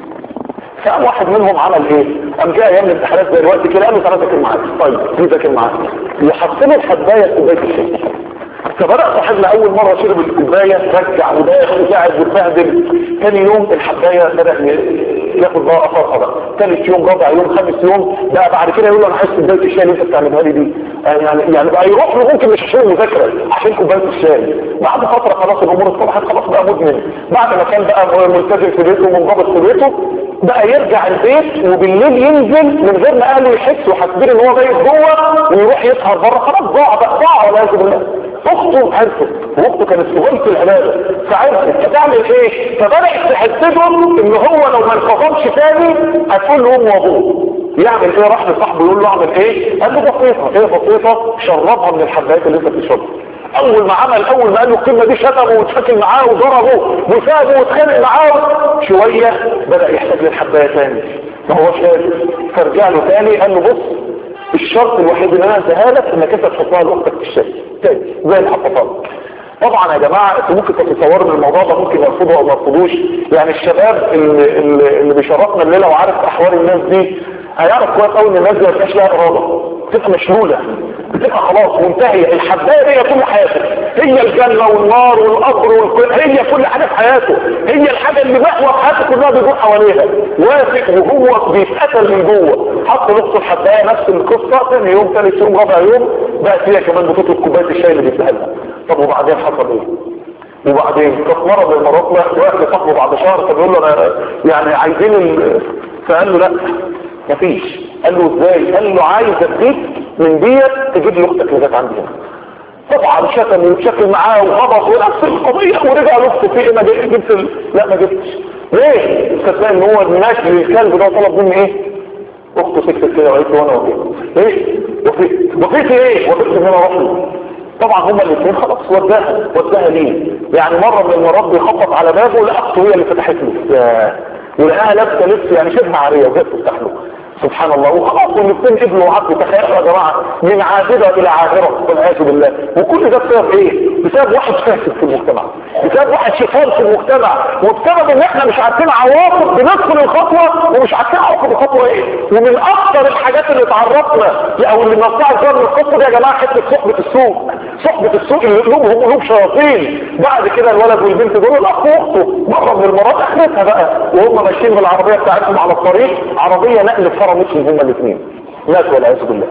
فقام واحد منهم عمل ايه قام جاء ايام الامتحانات زي الوقت كده قال له تعالى ذاكر معاك طيب دي ذاكر معاك وحط له الحبايه في كوبايه الشاي فبدأ صاحبنا أول مرة شرب الكوباية رجع وداخل وقاعد واتبهدل ثاني يوم الحباية بدأ ياخد بقى أثرها بقى ثالث يوم رابع يوم خامس يوم بقى بعد كده يقول له أنا عايز كوباية الشاي اللي أنت بتعملها لي دي يعني يعني بقى يروح له ممكن مش عشان مذاكرة عشان كوباية الشاي بعد فترة خلاص الأمور اصطلحت خلاص بقى مدمن بعد ما كان بقى ملتزم في بيته ومنضبط في بيته بقى يرجع البيت وبالليل ينزل من غير ما اهله يحسوا حاسبين ان هو بايت جوه ويروح يسهر بره خلاص ضاع بقى ضاع والعياذ بالله اخته عرفت واخته كانت في غلط العباده فعرفت هتعمل ايه فبدات تحسدهم ان هو لو ما انفصلش تاني هتقول له امه وابوه يعمل ايه راح لصاحبه يقول له اعمل ايه قال له بسيطه ايه بسيطه شربها من الحبايات اللي انت بتشربها اول ما عمل اول ما قال له الكلمه دي شتمه واتشكل معاه وضربه وسابه واتخانق معاه شويه بدا يحتاج للحبايه تاني ما هوش قادر فرجع له تاني قال له بص الشرط الوحيد اللي انا اديها لك انك انت تحطها لاختك في الشاي تاني زي اللي حطها لك طبعا يا جماعة انتوا ممكن تتصوروا ان الموضوع ده ممكن يرفضوا او ما يرفضوش يعني الشباب اللي, اللي, اللي بيشرفنا الليلة وعارف احوال الناس دي هيعرف كويس قوي ان الناس دي ما بتبقاش لها اراده بتبقى مشلوله بتبقى خلاص منتهيه الحبايه دي هي كل حياته هي الجنه والنار والقبر والكل هي كل حاجه في حياته هي الحاجه اللي محور حياته كلها بيدور حواليها واثق وهو بيتقتل من جوه حط نص الحبايه نفس القصه ثاني يوم ثالث يوم رابع يوم بقت هي كمان بتطلب كوبايه الشاي اللي بيديها لها طب وبعدين حصل ايه؟ وبعدين كانت مرة من المرات واقف لصاحبه بعد شهر فبيقول له انا يعني عايزين ال... فقال له لا مفيش قال له ازاي قال له عايز اديك من ديت تجيب لي اختك اللي جت عندي هنا طبعا شتم وشكل معاه وغضب ونفس القضيه ورجع لاخته في ايه ما جبت ال... لا ما جبتش ليه؟ تلاقي ان هو ماشي للكلب ده طلب مني ايه؟ اخته سكتت كده وقالت له وانا وفيت ايه؟ وفيت وفيت ايه؟ وفيت ان انا اروح له طبعا هما الاثنين خلاص وداها وداها ليه يعني مرة من المرات بيخبط على بابه لأخته هي اللي فتحت له ولقاها لابسه لبس يعني شبه عاريه وجت تفتح له سبحان الله وخلاص والاثنين ابنه وعبد تخيلوا يا جماعه من عابده الى عاهره والعياذ بالله وكل ده بسبب ايه؟ بسبب واحد فاسد في المجتمع بسبب واحد شيطان في المجتمع وبسبب ان احنا مش عارفين عواقب بندخل الخطوه ومش عارفين عواقب الخطوه ايه ومن اكثر الحاجات اللي تعرضنا او اللي نطلع فيها من القصه دي يا جماعه حته صحبه السوق صحبه السوق اللي قلوبهم قلوب شياطين بعد كده الولد والبنت دول الاخ واخته مره من المرات اخرتها بقى وهم ماشيين بالعربيه بتاعتهم على الطريق عربيه نقل فرمتهم هما الاثنين ماتوا والعياذ بالله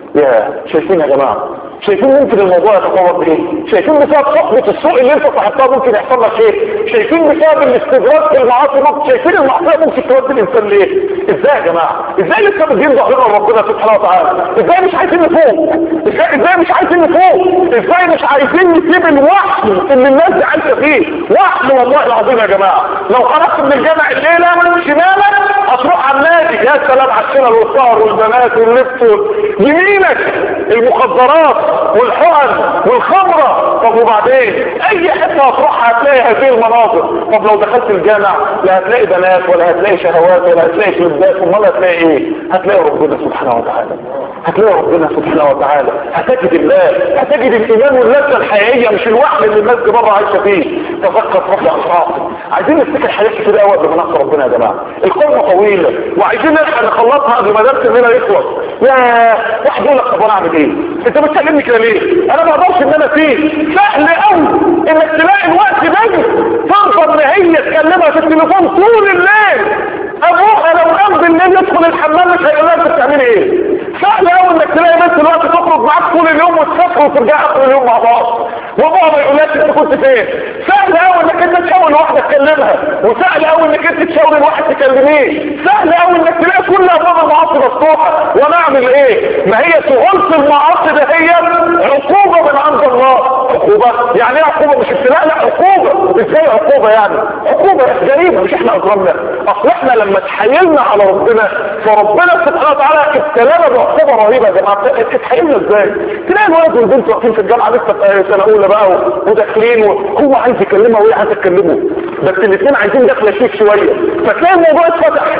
يا شايفين يا جماعه شايفين ممكن الموضوع يتطور بايه شايفين بسبب صحبة السوق اللي انت صاحبتها ممكن يحصل لك ايه شايفين بسبب الاستدراك في المعاصي ممكن شايفين المعصيه ممكن تودي الانسان ليه ازاي يا جماعه ازاي لسه مدين ظهرنا لربنا سبحانه وتعالى ازاي مش عايزين نفوق ازاي, ازاي مش عايزين نفوق ازاي مش عايزين نسيب الوحل اللي الناس دي عايشه فيه وحل والله العظيم يا جماعه لو خرجت من الجامع الليله شمالك هتروح على النادي يا سلام على الشلل والسهر والبنات واللبس يمينك المخدرات والحقن والخمرة طب وبعدين اي حته هتروح هتلاقي هذه المناظر طب لو دخلت الجامع لا هتلاقي بنات ولا هتلاقي شهوات ولا هتلاقي كلبات امال هتلاقي ايه هتلاقي ربنا سبحانه وتعالى هتلاقي ربنا سبحانه وتعالى هتجد الله هتجد الايمان واللذه الحقيقيه مش الوحل اللي الناس بره عايشه فيه تذكر رب اصحابك عايزين نفتكر حاجات كتير قوي قبل ما نعصي ربنا يا جماعه القمه طويله وعايزين نلحق نخلصها قبل ما درس الليله يخلص يا واحد يقول لك طب انا اعمل ايه انت بتكلمني كده ليه انا ما اقدرش ان انا فيه سهل قوي انك تلاقي الوقت بنت ترضى ان هي تكلمها في التليفون طول الليل ابوها لو قام بالليل يدخل الحمام مش هيقول لها انت بتعملي ايه سهل قوي انك تلاقي بنت الوقت تخرج معاك طول اليوم وتسافر وترجع اخر اليوم مع بعض وابوها ما يقولكش انت كنت فين سهل قوي انك انت تشاور واحده تكلمها وسهل قوي انك انت تشاور واحد تكلميه سهل قوي انك تلاقي كل ابواب المعاصي مفتوحه وانا اعمل ايه ما هي سهوله المعاصي ده هي عقوبه من عند الله عقوبه يعني ايه عقوبه مش ابتلاء لا عقوبه ازاي عقوبه يعني عقوبه جريمه مش احنا اجرمنا اصل احنا لما تحايلنا على ربنا فربنا سبحانه وتعالى ابتلانا بعقوبه رهيبه يا جماعه اتحايلنا ازاي تلاقي الولد والبنت واقفين في الجامعه لسه في سنه اولى بقى وداخلين وهو عايز يكلمها وهي عايزه تكلمه بس الاثنين عايزين دخله شيك شويه فتلاقي الموضوع اتفتح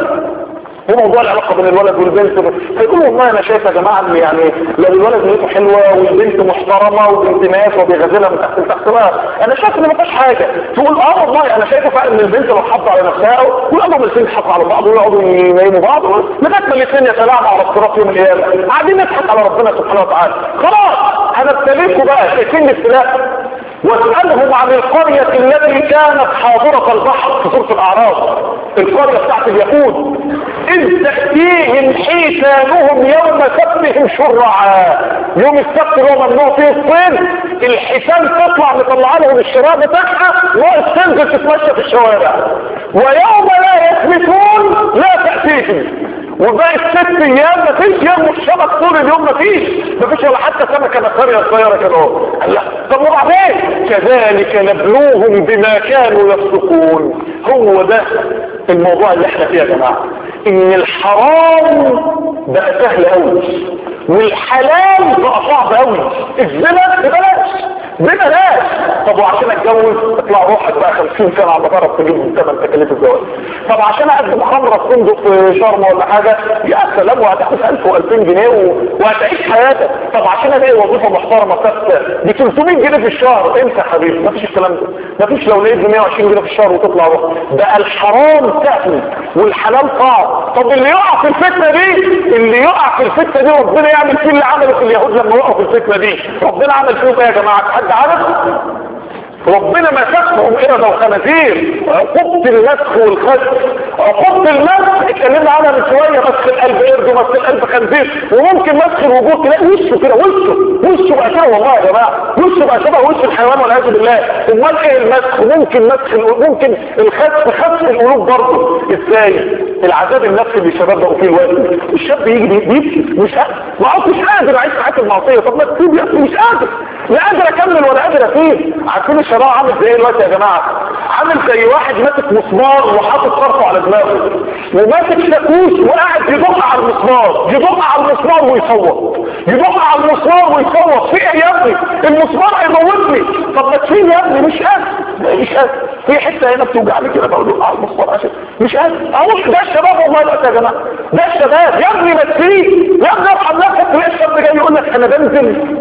هو موضوع العلاقه بين الولد والبنت فيقول والله انا شايف يا جماعه ان يعني لو الولد نيته حلوه والبنت محترمه وبنت ناس وبيغزلها من تحت لتحت بقى انا شايف ان ما فيش حاجه تقول اه والله انا شايفه فعلا ان البنت لو حافظه على نفسها ويقعدوا الاثنين يضحكوا على بعض ويقعدوا ينيموا بعض لغايه ما الاثنين يتلاعبوا على الصراط يوم القيامه قاعدين نضحك على ربنا سبحانه وتعالى خلاص انا ابتليكوا بقى شايفين الابتلاء واسألهم عن القرية التي كانت حاضرة البحر في سورة الأعراف القرية بتاعت اليهود إذ تأتيهم حيتانهم يوم سبتهم شرعا يوم السبت اللي هو ممنوع فيه الصين الحيتان تطلع مطلعه لهم الشراء بتاعها وتنزل تتمشى في الشوارع ويوم لا يثبتون لا تأتيهم وباقي الست ايام مفيش يوم الشبك طول اليوم مفيش مفيش ولا حتى سمكه مساريه صغيره كده اهو لا طب وبعدين كذلك نبلوهم بما كانوا يفسقون هو ده الموضوع اللي احنا فيه يا جماعه ان الحرام بقى سهل قوي والحلال بقى صعب قوي الزنا ببلاش ببلاش طب وعشان اتجوز اطلع روحك بقى 50 سنه على طرف تجيب من ثمن تكاليف الزواج طب عشان اقدم خمره في فندق في شرم ولا حاجه يا سلام وهتاخد 1000 و2000 جنيه و... وهتعيش حياتك طب عشان الاقي وظيفه محترمه ثابته ب 300 جنيه في الشهر انت يا حبيبي مفيش الكلام ده مفيش لو لقيت ب 120 جنيه في الشهر وتطلع روح ده الحرام سهل والحلال صعب طب اللي يقع في الفتنه دي اللي يقع في الفتنه دي ربنا يعمل فيه اللي عمله في اليهود لما وقعوا في الفتنه دي ربنا عمل فيهم ايه يا جماعه حد عارف ربنا مسخهم قردة وخنازير عقوبة المسخ والخسف عقوبة المسخ اتكلمنا عنها من شوية مسخ القلب قرد ومسخ القلب خنزير وممكن مسخ الوجود تلاقي وشه كده وشه وشه بقى شبه والله يا جماعة وشه بقى شبه وش الحيوان والعياذ بالله امال ايه المسخ ممكن مسخ ممكن الخسف خسف القلوب برضه ازاي العذاب النفسي اللي الشباب بقوا فيه الوقت الشاب يجي بيبكي مش قادر ما عدتش قادر اعيش حياه المعصيه طب ما تسيب يا اخي مش قادر لا قادر اكمل ولا قادر اسيب عارفين الشباب عامل زي ايه دلوقتي يا جماعه عامل زي واحد ماسك مسمار وحاطط طرفه على دماغه وماسك شاكوش وقاعد يدق على المسمار يدق على المسمار ويصوت يدق على المسمار ويصوت في ايه يا ابني المسمار هيموتني طب ما تشيل يا ابني مش قادر مش قادر في حته هنا بتوجعني كده بقول على المسمار عشان مش قادر اهو ده الشباب والله دلوقتي يا جماعه ده الشباب يا ابني ما تسيب يا ابني ارحم نفسك تلاقي الشاب جاي يقول لك انا بنزل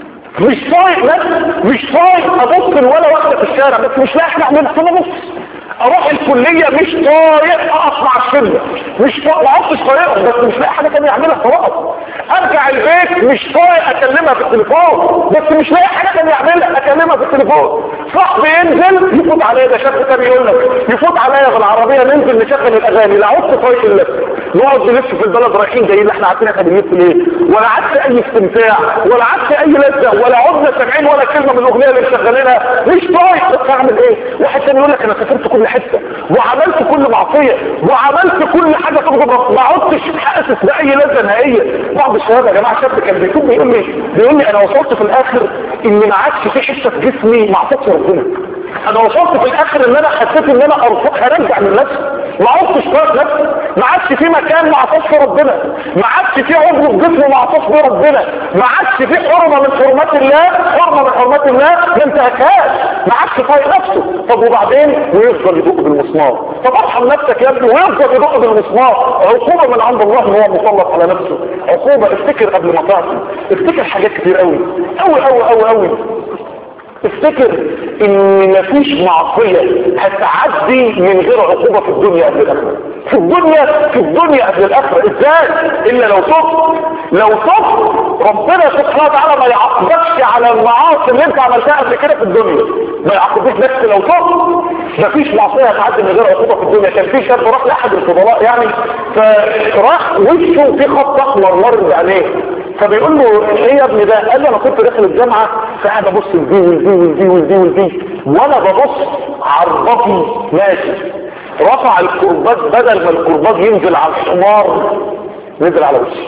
مش طايق نفسي مش طايق ابص ولا واحده في الشارع بس مش لاقي حاجه اعملها فانا بص اروح الكليه مش طايق اقف مع الشله مش طايق ما عدتش طايقهم بس مش لاقي حاجه ثانيه اعملها فوقف ارجع البيت مش طايق اكلمها في التليفون بس مش لاقي حاجه ثانيه اعملها اكلمها في التليفون صاحبي ينزل يفوت عليا ده شاب تاني يقول لك يفوت عليا بالعربيه ننزل نشغل الاغاني لا عدت طايق الا نقعد نلف في البلد رايحين جايين احنا عارفين احنا بنلف ليه ولا عدت اي استمتاع ولا عدت اي لذه ولا عدنا سامعين ولا كلمه من الاغنيه اللي مشغلينها مش طايق بس اعمل ايه واحد تاني يقول لك انا سافرت كل حته وعملت كل معصيه وعملت كل حاجه تغضب ربنا ما عدتش حاسس باي لذه نهائيه بعض الشباب يا جماعه شاب كان بيكون بيقول لي بيقول لي انا وصلت في الاخر ان ما عادش في حته في جسمي ما عصتش ربنا انا وصلت في الاخر ان انا حسيت ان انا ارفض هرجع من نفسي ما عدتش طايق نفسي ما عادش في مكان ما عصاش ربنا ما عادش في عضو في جسمه ما عصاش فيه ربنا ما عادش في حرمه من حرمات الله حرمه من حرمات الله ما انتهكهاش ما عادش طايق نفسه طب وبعدين ويفضل يدق بالمسمار طب ارحم نفسك يا ابني ويفضل يدق بالمسمار عقوبه من عند الله ان هو مسلط على نفسه عقوبه افتكر قبل ما تعصي افتكر حاجات كتير قوي قوي قوي قوي قوي افتكر ان مفيش معصية هتعدي من غير عقوبة في الدنيا قبل الاخرة في الدنيا في الدنيا قبل الاخرة ازاي الا لو تبت لو تبت ربنا سبحانه وتعالى ما يعاقبكش على المعاصي اللي انت عملتها قبل كده في الدنيا ما يعاقبكش بس لو تبت مفيش معصية هتعدي من غير عقوبة في الدنيا كان في شاب راح لاحد الفضلاء يعني فراح وشه في خط احمر مرض عليه فبيقول له ايه يا ابني ده قال لي انا كنت داخل الجامعه فقاعد ابص لدي ولدي ولدي ولدي ولدي وانا ببص عربتي ماشي رفع الكرباج بدل ما الكرباج ينزل على الحمار نزل على وشي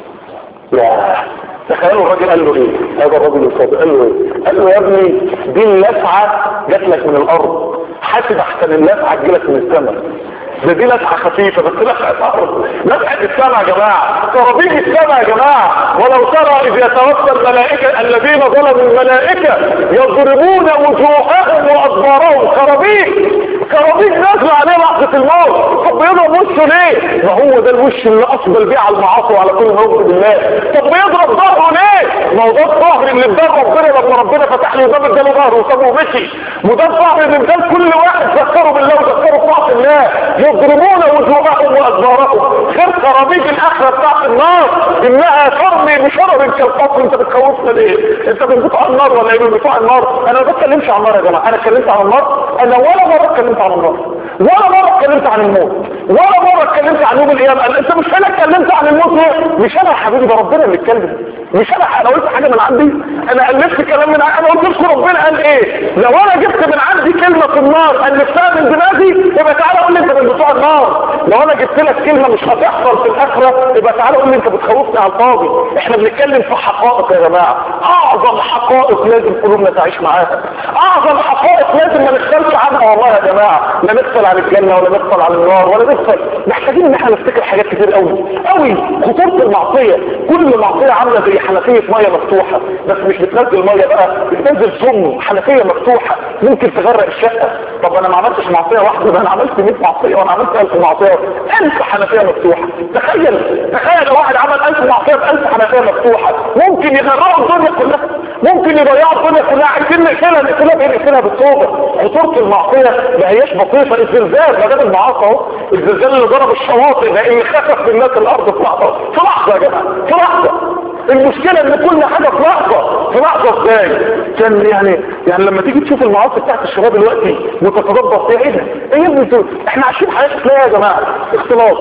يا تخيلوا الراجل قال له ايه هذا الراجل الفاضل قال له ايه قال له يا ابني دي اللسعه جات لك من الارض حاسب احسن اللسعه تجيلك من السماء ده دي لسعة خفيفة بس لسعة أرض لسعة السماء يا جماعة كرابيج السماء يا جماعة ولو ترى إذ يتوفى الملائكة الذين ظلموا الملائكة يضربون وجوههم وأدبارهم كرابيج كرابيج نازلة عليه لحظة الموت طب بيضرب وشه ليه؟ ما هو ده الوش اللي أقبل بيه على المعاصي وعلى كل ما يغضب الله طب بيضرب ظهره ليه؟ ما هو ده الظهر اللي اداه ربنا لما ربنا فتح له باب اداله ظهره وسابه ومشي وده الظهر اللي اداه كل واحد ذكره بالله وذكره بطاعة الله يضربون وجوههم وادبارهم غير كرابيج الاخره بتاعت النار انها ترمي بشرر كالقصر انت بتخوفنا ليه؟ انت من بتوع النار ولا ايه من بتوع النار؟ انا ما بتكلمش عن النار يا جماعه انا اتكلمت عن النار انا ولا مره اتكلمت عن النار ولا مره اتكلمت عن الموت ولا مره اتكلمت عن يوم القيامه انت مش انا اتكلمت عن الموت ليه؟ مش انا يا حبيبي ده ربنا اللي اتكلم مش انا انا قلت حاجه من عندي انا الفت كلام من عندي انا قلت لكم ربنا قال ايه لو انا جبت من عندي كلمه في النار الفتها من دماغي يبقى تعالى قول لي انت من بتوع النار لو انا جبت لك كلمه مش هتحصل في الاخره يبقى تعالى قول لي انت بتخوفني على الفاضي احنا بنتكلم في حقائق يا جماعه اعظم حقائق لازم قلوبنا تعيش معاها اعظم حقائق لازم ما نغفلش عنها والله يا جماعه لا نغفل عن الجنه ولا نغفل عن النار ولا نغفل محتاجين ان احنا نفتكر حاجات كتير قوي قوي خطوره المعصيه كل معصيه عامله زي حنفيه ميه مفتوحه بس مش بتنزل ميه بقى بتنزل سم حنفيه مفتوحه ممكن تغرق الشقه طب انا ما عملتش معصيه واحده ده انا عملت 100 معصيه وانا عملت 1000 معصيه 1000 حنفيه مفتوحه تخيل تخيل لو واحد عمل 1000 معصيه ب 1000 حنفيه مفتوحه ممكن يغرقوا الدنيا كلها ممكن يضيعوا الدنيا كلها عايزين نقفلها نقفلها بايه نقفلها بالتوبه خطوره المعصيه ما هياش بسيطه الزلزال ما دام المعاصي اهو الزلزال اللي ضرب الشواطئ ده اللي خسف بالناس الارض في لحظه في لحظه يا جماعه في لحظه المشكلة ان كل حاجة في لحظة في لحظة ازاي كان يعني يعني لما تيجي تشوف المعاصي بتاعت الشباب دلوقتي متتدبر فيها ايه ده ايه يا ابني دول؟ احنا عايشين حياة اسلامية يا جماعة اختلاط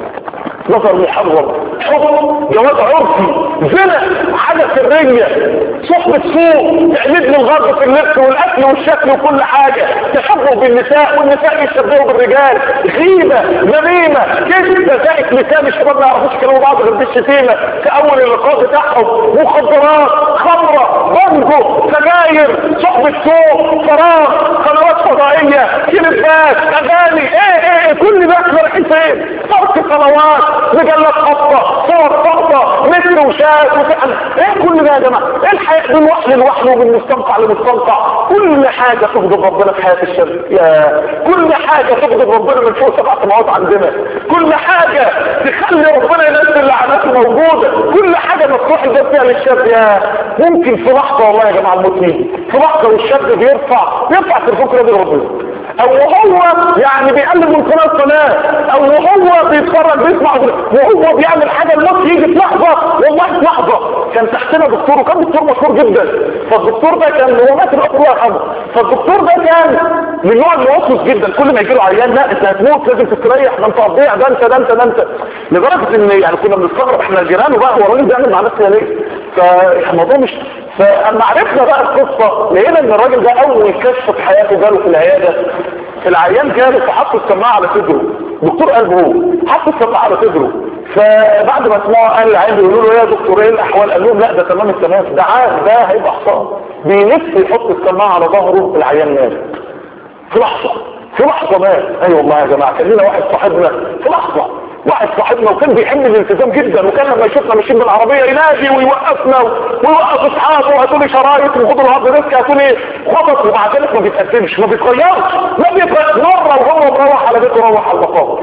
نظر محرم حب جواز عرفي زنا حاجة سرية صحبة سوء تقليد للغرب في اللبس والاكل والشكل وكل حاجة تشبه بالنساء والنساء يشبهوا بالرجال غيبة نميمة كذبة زائد لسان الشباب ما يعرفوش يكلموا بعض غير بالشتيمة في اول اللقاء بتاعهم مخدرات خمرة بنجو سجاير صحبة سوء فراغ قنوات فضائية كليبات اغاني ايه ايه, إيه كل ده احنا رايحين فين؟ صوت قنوات مجلات خطة صور خطة متر وشاش وفعل ايه كل ده يا جماعة ايه الحياة من وحل لوحل ومن مستنقع لمستنقع كل حاجة تغضب ربنا في حياة الشر يا كل حاجة تغضب ربنا من فوق سبع سماوات عندنا كل حاجة تخلي ربنا ينزل لعناته موجودة كل حاجة مفتوح الباب فيها للشاب يا ممكن في لحظة والله يا جماعة المسلمين في لحظة والشاب بيرفع بيرفع تليفون كده ربنا او هو يعني بيقلب من قناه لقناه او هو بيتفرج بيسمع وهو بيعمل حاجه الموت يجي في لحظه والله في لحظه كان تحتنا دكتور وكان دكتور مشهور جدا فالدكتور ده كان هو مات الاب الله يرحمه فالدكتور ده كان من النوع الموسوس جدا كل ما يجي له عيان لا انت هتموت لازم تستريح ده انت هتضيع ده انت ده انت ده انت لدرجه ان يعني كنا بنستغرب احنا جيرانه بقى هو الراجل بيعمل مع نفسه ليه؟ فالموضوع مش فاما عرفنا بقى القصه لقينا ان الراجل ده اول كشف في حياته جاله في العياده العيان جاله فحط السماعه على صدره دكتور قلبه هو حط السماعه على صدره فبعد ما سمعوا قال العيان بيقولوا له يا دكتور ايه الاحوال قال لهم لا ده تمام التمام ده عاد ده هيبقى حصان بيلف يحط السماعه على ظهره العيان مات في لحظه في لحظه مات اي أيوة والله يا جماعه كان لنا واحد صاحبنا في لحظه واحد صاحبنا وكان بيحب الالتزام جدا وكان لما يشوفنا ماشيين بالعربيه ينادي ويوقفنا ويوقف اصحابه وهاتوا لي شرايط وخدوا الهارد ديسك هاتوا لي خطط ومع ذلك ما بيتقدمش ما بيتغيرش ما بيتغيرش مره وهو مروح على بيته روح على المقام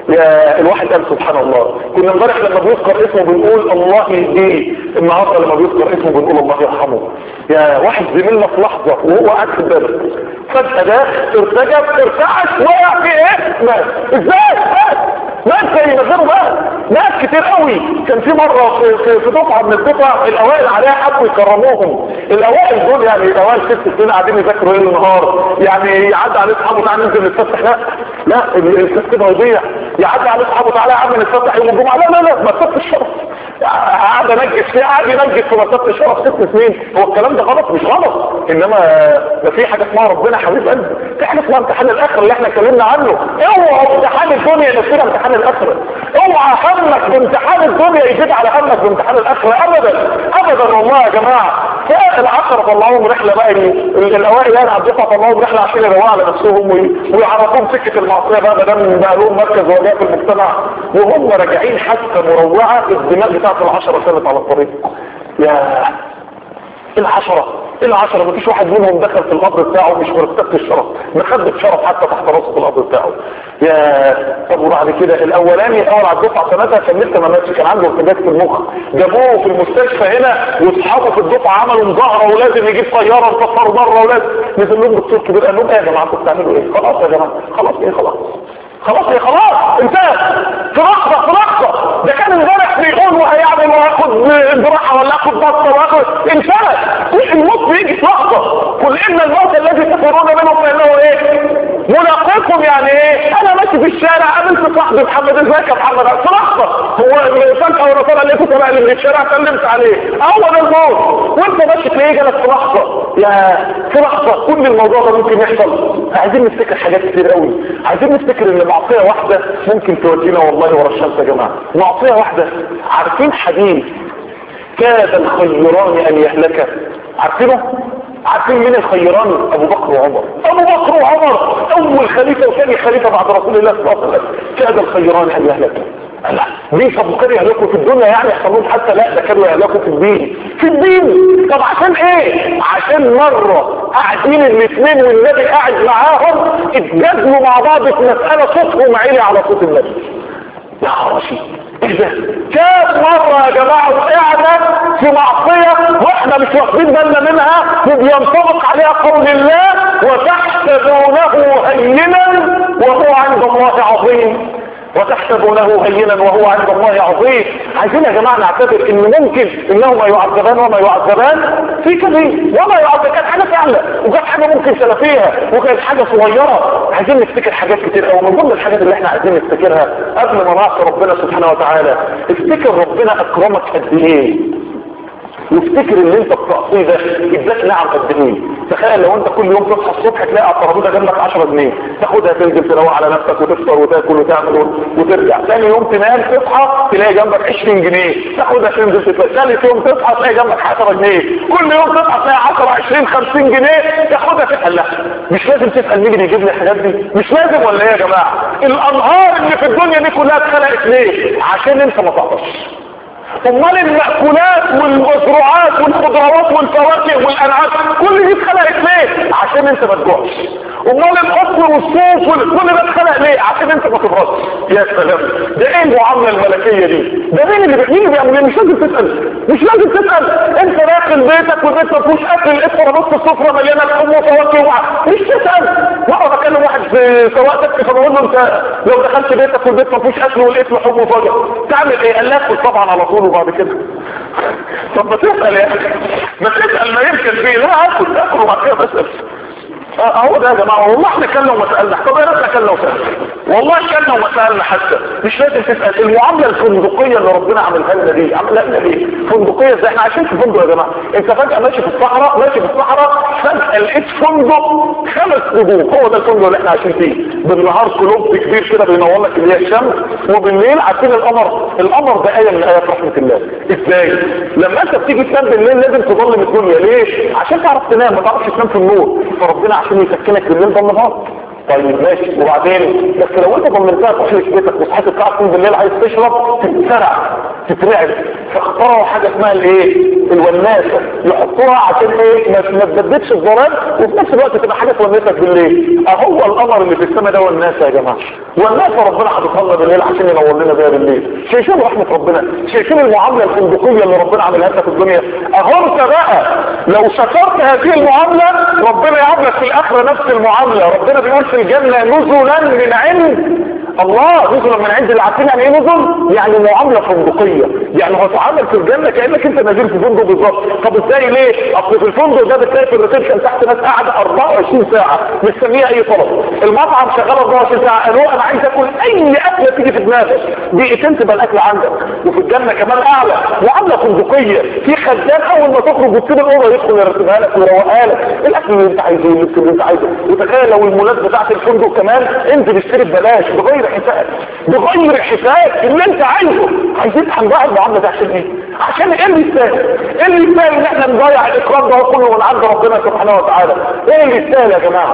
يا الواحد قال سبحان الله كنا امبارح لما بيذكر اسمه بنقول الله يهديه النهارده لما بيذكر اسمه بنقول الله يرحمه يا واحد زميلنا في لحظه وهو قاعد في الباب فجاه ده ارتجف ارتعش وقع في ايه مات ازاي مات مات زي ما غيره مات ناس كتير قوي كان في مره في في, في دفعه من الدفع الاوائل عليها حبوا يكرموهم الاوائل دول يعني الاوائل ست سنين قاعدين يذاكروا ليل ونهار يعني يعدي عليه اصحابه تعالى ننزل نتفتح لا لا الست هيضيع يعدي عليه اصحابه تعالى يا عم نتفتح يوم الجمعه لا لا لا مسافه الشرف قاعد انجس فيه قاعد ينجس في مسافه الشرف ست سنين هو الكلام ده غلط مش غلط انما ده في حاجه اسمها ربنا حبيب قلبي في حاجه اسمها امتحان الاخره اللي احنا اتكلمنا عنه اوعى امتحان الدنيا نفسنا امتحان الاخره اوعى همك بامتحان الدنيا يزيد على همك بامتحان الاخره ابدا ابدا والله يا جماعه العشرة طلعوهم رحله بقى الاوائل يعني على الدفعه طلعوهم رحله عشان يروقوا على نفسهم ويعرفوهم سكه المعصيه بقى ما دام بقى لهم مركز وجاه في المجتمع وهم راجعين حتى مروعه الدماغ بتاعت العشرة سنت على الطريق يا العشرة العشرة مفيش واحد منهم دخل في القبر بتاعه مش مرتب الشرف مخدة شرف حتى تحت راسه في القبر بتاعه يا طب وبعد كده الاولاني الاول على الدفعه سنتها كان لسه ما ماتش كان عنده ارتباك في المخ جابوه في المستشفى هنا واصحابه في الدفعه عملوا مظاهره ولازم يجيب طياره نسفره بره ولازم نزل لهم دكتور كبير قال لهم ايه يا جماعه انتوا بتعملوا ايه خلاص يا جماعه خلاص ايه خلاص خلاص يا خلاص انتهى في لحظه في لحظه ده كان امبارح بيقول وهيعمل وهاخد جراحه ولا اخد بطه واخد انتهى الموت بيجي في لحظه قل ان الموت الذي تفرون منه فانه ايه ملاقيكم يعني ايه انا ماشي في الشارع قابلت صاحبي محمد ازيك يا محمد في لحظه هو فجاه وانا طالع لقيته طالع لي من الشارع سلمت عليه اول الموت وانت ماشي تلاقيه جالك في لحظه يا في لحظه كل الموضوع ده ممكن يحصل عايزين نفتكر حاجات كتير قوي عايزين نفتكر ان معصيه واحده ممكن تودينا والله ورا الشمس يا جماعه معصيه واحده عارفين حديث كاد الخيران ان يهلكا عارفينه عارفين مين الخيران ابو بكر وعمر ابو بكر وعمر اول خليفه وثاني خليفه بعد رسول الله صلى الله عليه وسلم كاد الخيران ان يهلكا لا ليه طب كانوا يهلكوا في الدنيا يعني يحصلون حتى لا ده كانوا يهلكوا في الدين في الدين طب عشان ايه عشان مرة قاعدين الاثنين والنبي قاعد معاهم اتجادلوا مع بعض في مسألة صوتهم عالي على صوت النبي يا خراشي ايه ده كام مرة يا جماعة وقعنا في معصية واحنا مش واخدين بالنا منها وبينطبق عليها قول الله وتحسبونه هينا وهو عند الله عظيم وتحسبونه هينا وهو عند الله عظيم عايزين يا جماعة نعتبر ان ممكن انهما يعذبان وما يعذبان في كبير وما يعذب كانت حاجة فعلا وكانت حاجة ممكن سلفيها وكانت حاجة صغيرة عايزين نفتكر حاجات كتير قوي من ضمن الحاجات اللي احنا عايزين نفتكرها قبل ما نعصي ربنا سبحانه وتعالى افتكر ربنا اكرمك قد ايه وافتكر ان انت التقصير ده اداك نعم قد ايه تخيل لو انت كل يوم تصحى الصبح تلاقي على الترابيزه جنبك 10 جنيه تاخدها تنزل تروح على نفسك وتفطر وتاكل وتعمل وترجع ثاني يوم تنام تصحى تلاقي جنبك 20 جنيه تاخدها تنزل تتلاقي ثالث يوم تصحى تلاقي جنبك 10 جنيه كل يوم تصحى تلاقي 10 20 50 جنيه تاخدها تسال لا مش لازم تسال مين اللي يجيب لي الحاجات دي مش لازم ولا ايه يا جماعه الانهار اللي في الدنيا دي كلها اتخلقت ليه عشان انت ما تعطش امال المأكولات والمزروعات والخضروات والفواكه والانعام كل دي اتخلقت ليه عشان انت ما تجوعش امال القطن والصوف كل ده اتخلق ليه عشان انت ما تبردش يا سلام ده ايه المعامله الملكيه دي ده مين اللي مين اللي بيعمل مش لازم تسال مش لازم تسال انت داخل بيتك والبيت ما فيهوش اكل الاسره نص السفره مليانه لحوم وفواكه مش تسال مره بكلم واحد في سواق تاكسي فبقول له انت لو دخلت بيتك والبيت ما فيهوش اكل ولقيت لحوم وفواكه تعمل ايه قال لا اكل طبعا على طول وبعد كده طب ما تسال يا اخي ما تسال ما يمكن فيه لا اكل اكل وبعد كده بسال اهو ده يا جماعه والله احنا كلنا وما سالنا طب يا ريتنا كلنا وسالنا والله كلنا وما سالنا حتى مش لازم تسال المعامله الفندقيه اللي ربنا عملها لنا دي عملها لنا ليه فندقيه ازاي احنا عايشين في فندق يا جماعه انت فجاه ماشي في الصحراء ماشي في الصحراء فجاه لقيت فندق خمس نجوم هو ده الفندق اللي احنا عايشين فيه بالنهار كلوب كبير كده بينور لك اللي هي الشمس وبالليل عارفين القمر القمر ده ايه من ايات رحمه الله ازاي لما انت بتيجي تنام بالليل لازم تظلم الدنيا ليه عشان تعرف تنام ما تعرفش تنام في النور فربنا عشان يسكنك بالليل ده النهار طيب ماشي وبعدين بس لو انت ضمنتها تحلك بيتك وصحيت الساعه 2 بالليل عايز تشرب تتسرع تترعب فاخترعوا حاجه اسمها الايه الوناسه يحطوها عشان ايه ما ما تبددش الظلام وفي نفس الوقت تبقى حاجه تونسك بالليل اهو القمر اللي في السماء ده والناسه يا جماعه والناسه ربنا حاططها لنا بالليل عشان ينور لنا بيها بالليل شايفين رحمه ربنا شايفين المعامله الفندقيه اللي ربنا عملها لنا في الدنيا اهو انت بقى لو شكرت هذه المعامله ربنا يعاملك في الاخره نفس المعامله ربنا بيقول في الجنه نزلا من عند الله نزلا من عند اللي عارفين يعني ايه نزل يعني معامله فندقيه يعني هو تعامل في الجنه كانك انت نازل في فندق بالظبط طب ازاي ليه اصل في الفندق ده بتلاقي في الريسبشن تحت ناس قاعده 24 ساعه مستنيه اي طلب المطعم شغال 24 ساعه قالوا انا عايز اكل اي اكله تيجي في دماغك دقيقتين تبقى الاكل عندك وفي الجنه كمان اعلى معامله فندقيه في خدام اول ما تخرج وتسيب الاوضه يدخل يرتبها لك ويروقها لك الاكل اللي انت عايزه واللبس اللي انت عايزه وتخيل لو المولات بتاعت الفندق كمان انت بتشتري ببلاش بغير حساب بغير حساب اللي انت عايزه عايزين هنضيع المعامله ده عشان ايه عشان ايه اللي يستاهل ايه اللي يستاهل ان احنا نضيع الاكرام ده كله من عند ربنا سبحانه وتعالى ايه اللي يستاهل يا جماعه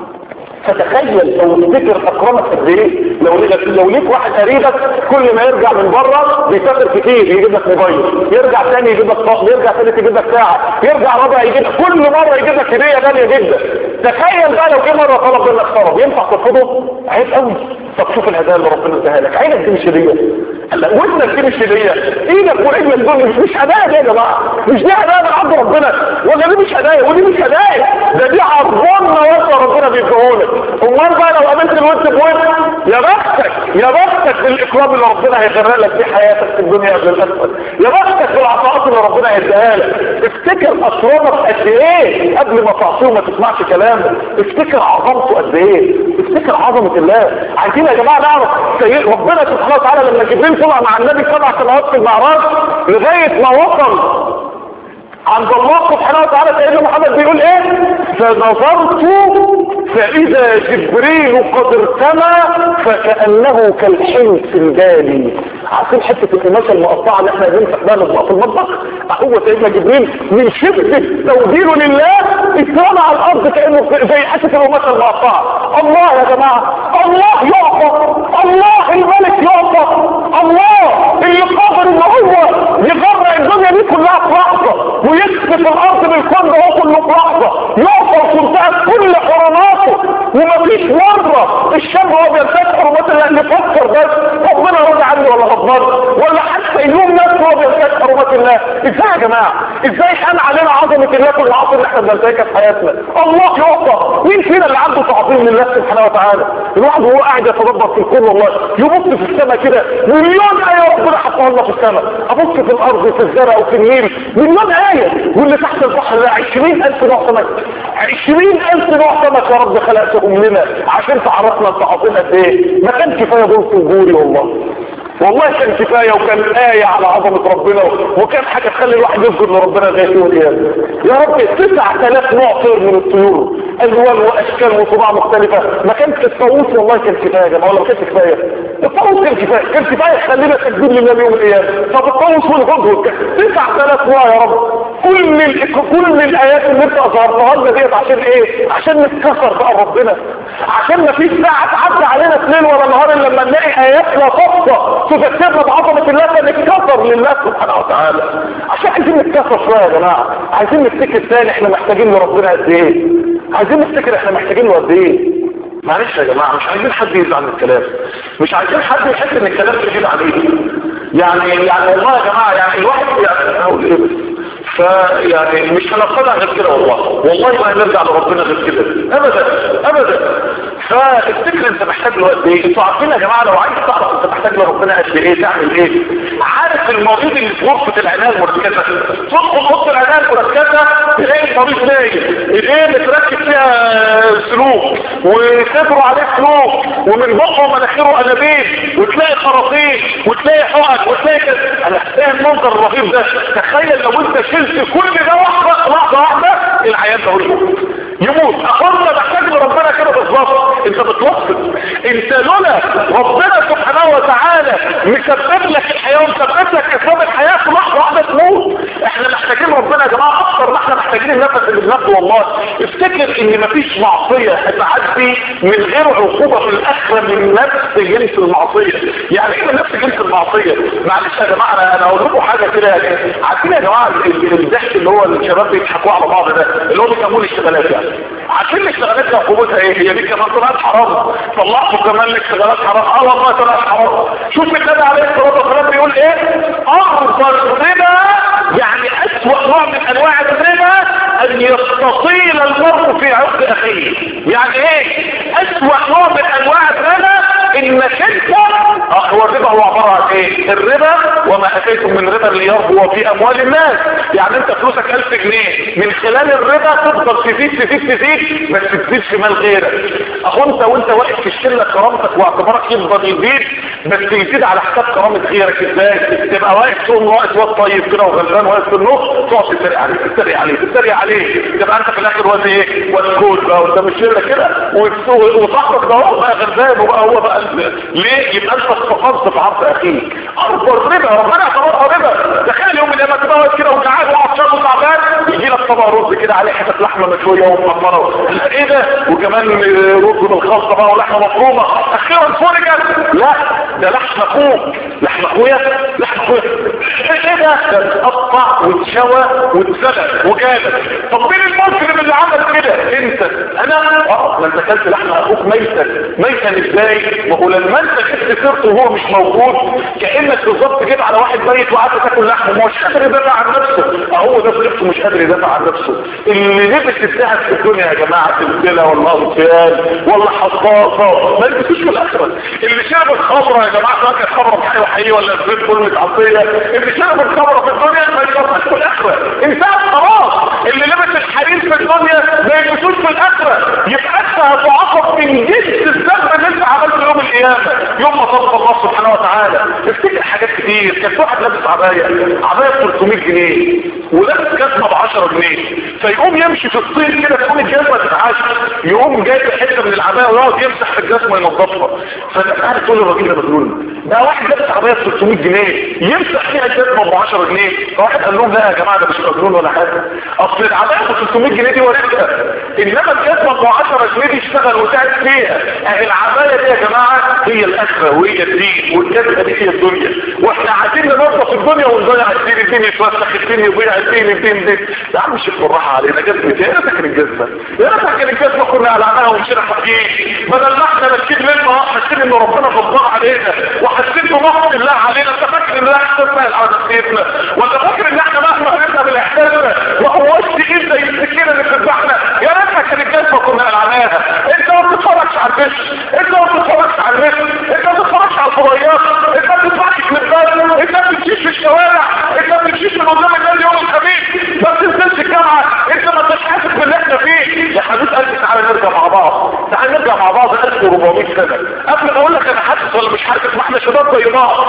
فتخيل لو تفتكر اكرمك قد ايه لو ليك لو ليك واحد قريبك كل ما يرجع من بره بيسافر كتير يجيب لك موبايل يرجع تاني يجيب لك طقم يرجع ثالث يجيب لك ساعه يرجع رابع يجيب لك كل مره يجيب لك هديه غاليه جدا تخيل بقى لو جه مره طلب منك طلب ينفع ترفضه عيب قوي طب شوف الهدايا اللي ربنا اداها لك عينك دي مش هديه هلا ودنك دي مش هديه ايدك ورجلك دول مش مش هدايا دي يا جماعه مش دي هدايا من عند ربنا ولا دي مش هدايا ودي مش هدايا ده دي عرضنا وانت ربنا بيديهولك امال بقى لو قابلت الود بود يا بختك يا بختك بالاكرام اللي ربنا هيغرق لك في حياتك في الدنيا قبل الاخره يا بختك بالعطاءات اللي ربنا هيديها لك افتكر اكرمك قد ايه قبل ما تعصيه وما تسمعش كلامه افتكر عظمته قد ايه افتكر عظمه الله عايزين يا جماعه نعرف سيد ربنا سبحانه وتعالى لما جبريل طلع مع النبي سبع سنوات في المعراج لغايه ما وصل عند الله سبحانه وتعالى سيدنا محمد بيقول ايه فنظرت فاذا جبريل قد ارتمى فكأنه كالحنس البالي عارفين حتة القماشة المقطعة اللي احنا بنمسح بها في المطبخ هو سيدنا جبريل من شدة توجيهه لله اترمى على الارض كأنه زي حتة القماشة المقطعة الله يا جماعة الله يعطى الله الملك يعطى الله اللي قادر ان هو يغرق الدنيا دي كلها في لحظة ويكسف الارض بالكون ده كله في لحظة يعطى وتنتهك كل حرماته ومفيش مرة الشاب هو بينتهك حرمات الله اللي فكر بس ربنا راضي عني ولا غضبان ولا حتى اليوم نفسه هو بينتهك حرمات الله ازاي يا جماعة ازاي كان علينا عظمة الله كل عصر اللي احنا بننتهكها في حياتنا الله يعطى مين فينا اللي عنده تعظيم لله سبحانه وتعالى الواحد وهو قاعد يتدبر في الكون والله يبص في السماء كده مليون آية ربنا حطها لنا في السماء ابص في الارض وفي الزرع وفي النيل مليون آية واللي تحت البحر ده 20000 نوع سمك 20000 نوع سمك يا رب خلقتهم لنا عشان تعرفنا انت عظيم قد ايه ما كان كفايه دول في وجودي والله والله كان كفاية وكان آية على عظمة ربنا وكان حاجة تخلي الواحد يسجد لربنا غير يوم القيامة يا رب 9000 نوع طير من الطيور ألوان وأشكال وطباع مختلفة ما كانش الطاووس والله كان كفاية يا جماعة ولا ما كانش كفاية الطاووس كان كفاية كان كفاية يخلينا تسجد لله يوم القيامة طب الطاووس والهدهد 9000 نوع يا رب كل ال... كل الآيات اللي انت أظهرتها لنا ديت عشان إيه؟ عشان نتكسر بقى ربنا عشان ما فيش ساعة تعدي علينا في ليل ولا نهار إلا لما نلاقي آيات لا تحصى تذكرنا بعظمة الله فنتكسر لله سبحانه وتعالى عشان عايزين نتكسر شوية يا جماعة عايزين نفتكر تاني احنا محتاجين لربنا قد ايه عايزين نفتكر احنا محتاجين له قد ايه معلش يا جماعة مش عايزين حد يزعل من الكلام مش عايزين حد يحس ان الكلام تجيب عليه يعني يعني والله يا جماعة يعني الواحد يعني اقول ايه بس فيعني مش هنقتنع غير كده والله والله ما هنرجع لربنا غير كده ابدا ابدا فافتكر انت محتاج له قد ايه انتوا عارفين يا جماعه لو عايز تعرف انت محتاج لربنا قد ايه تعمل ايه عارف المريض اللي في غرفه العنايه المركزه تدخل غرفه العنايه المركزه تلاقي المريض نايم ايديه متركب فيها سلوك وصدره عليه سلوك ومن بقه ومناخيره انابيب وتلاقي خراطيم وتلاقي حقن وتلاقي كده انا ايه المنظر الرهيب ده تخيل لو انت شلت كل ده واحده لحظه واحده العيان ده يموت يموت اخرنا محتاج لربنا كده بالظبط انت بتوصل انت لولا ربنا سبحانه وتعالى مسبب لك الحياه ومسبب لك اسباب الحياه في لحظه واحده تموت احنا محتاجين ربنا يا جماعه اكتر ما احنا محتاجين النفس اللي بناخده والله افتكر ان مفيش معصيه هتعدي من غير عقوبه في الاخره من نفس جنس المعصيه يعني ايه من نفس جنس المعصيه معلش يا جماعه انا انا اقول لكم حاجه كده يعني عارفين يا جماعه ال- ال- الضحك اللي هو الشباب بيضحكوا على بعض ده اللي هو بيسموه الاشتغالات يعني عارفين الاشتغالات دي عقوبتها ايه هي دي كمان طلعت حرام طلعتوا كمان الاشتغالات حرام اه والله طلعت حرام شوف النبي عليه الصلاه والسلام بيقول ايه افضل الربا يعني اسوأ نوع من انواع الربا ان يستطيل المرء في عقد اخيه يعني ايه اسوأ نوع من انواع الربا انك انت اه هو الربا هو عبارة عن ايه الربا وما اتيتم من ربا ليربو في اموال الناس يعني انت فلوسك 1000 جنيه من خلال الربا تفضل تزيد تزيد تزيد بس تزيد في مال غيرك اهو انت وانت واقف في الشله كرامتك واعتبارك يفضل يزيد بس يزيد على حساب كرامه غيرك ازاي تبقى واقف تقوم واقف واد طيب كده وغلبان واقف في النص تقعد تتريق عليه تتريق عليه تتريق عليه تبقى انت في الاخر واد ايه واد كول بقى قدام الشله كده وت- وصاحبك ده هو بقى غلبان وبقى هو بقى ال- ليه يبقى انت استفدت في عرض اخيك اكبر ربا ربنا اعتبرها ربا تخيل يوم من الايام تبقى واقف كده وجعان وعطشان وتعبان يجي لك طبق رز كده عليه حته لحمه مشويه ومحمره ايه ده وكمان رز بالخلطه بقى ولحمه مفرومه اخيرا فرجت لا ده لحم اخوك لحم اخويا لحم اخويا ايه ده ده اتقطع واتشوى واتسلق وجالك طب مين المسلم اللي عمل كده انت انا اه ما انت اكلت لحم اخوك ميتا ميتا ازاي ما هو لما انت جبت سيرته وهو مش موجود كانك بالظبط جيت على واحد ميت وقعدت تاكل لحمه مش قادر يدافع عن نفسه اهو ده صرفته مش قادر يدافع عن نفسه اللي لبس الذهب في الدنيا يا جماعه سلسله ولا اغتيال ولا حصاصه ما يلبسوش في الاخره اللي شرب الخمره يا جماعه سواء كانت خمره بحي وحي ولا زيت كل متعصيه اللي شرب الخمره في الدنيا ما يلبسوش في الاخره انسان خلاص اللي لبس الحرير في الدنيا ما يلبسوش في الاخره يبقى انت هتعاقب من جنس الذنب اللي انت عملته يوم القيامه يوم ما صدق الله سبحانه وتعالى افتكر حاجات كتير كان في واحد لابس عبايه عبايه ب 300 جنيه ولابس جزمه ب 10 جنيه فيقوم يمشي في الصين كده تكون الجزمه تتعاش يقوم جايب حته من العبايه ويقعد يمسح في الجزمه ينظفها فانت قاعد تقول الراجل ده مجنون ده واحد لابس عبايه ب 300 جنيه يمسح فيها الجزمه ب 10 جنيه فواحد قال لهم لا يا جماعه ده مش مجنون ولا حاجه اصل العبايه ب 300 جنيه دي ورثها انما الجزمه ب 10 جنيه دي اشتغل وتعب فيها اهي العبايه دي يا جماعه هي الاخره وهي الدين والجزمه دي هي الدنيا واحنا عايزين ننظف الدنيا ونضيع الدين الدين يتوسخ الدين يضيع الدين الدين دين يا عم شوف بالراحه علينا جزمه يا ريتها كانت الجزمه يا ريتها كانت الجزمه كنا قلعناها ومشينا حافيين بدل ما احنا ماشيين ليل حاسين ان ربنا غضبان علينا وحاسين بمقت الله علينا انت فاكر ان احساسنا على نفسيتنا ولا فاكر ان احنا مهما غيرنا بالاحساس ده وهو الثقيل زي السكينه اللي بتذبحنا يا ريتها كانت الجزمه كنا قلعناها انت ما بتتفرجش على الفيش انت ما بتتفرجش على النت انت ما بتتفرجش على الفضائيات انت ما بتسمعش كليبات انت ما بتمشيش في الشوارع انت ما بتمشيش من قدام النادي يوم الخميس ما بتنزلش الجامعه انت ما انتش حاسس باللي احنا فيه يا حبيب قلبي تعالى نرجع مع بعض تعالى نرجع مع بعض 1400 سنه قبل ما اقول لك انا حاسس ولا مش حاسس ما احنا شباب زي بعض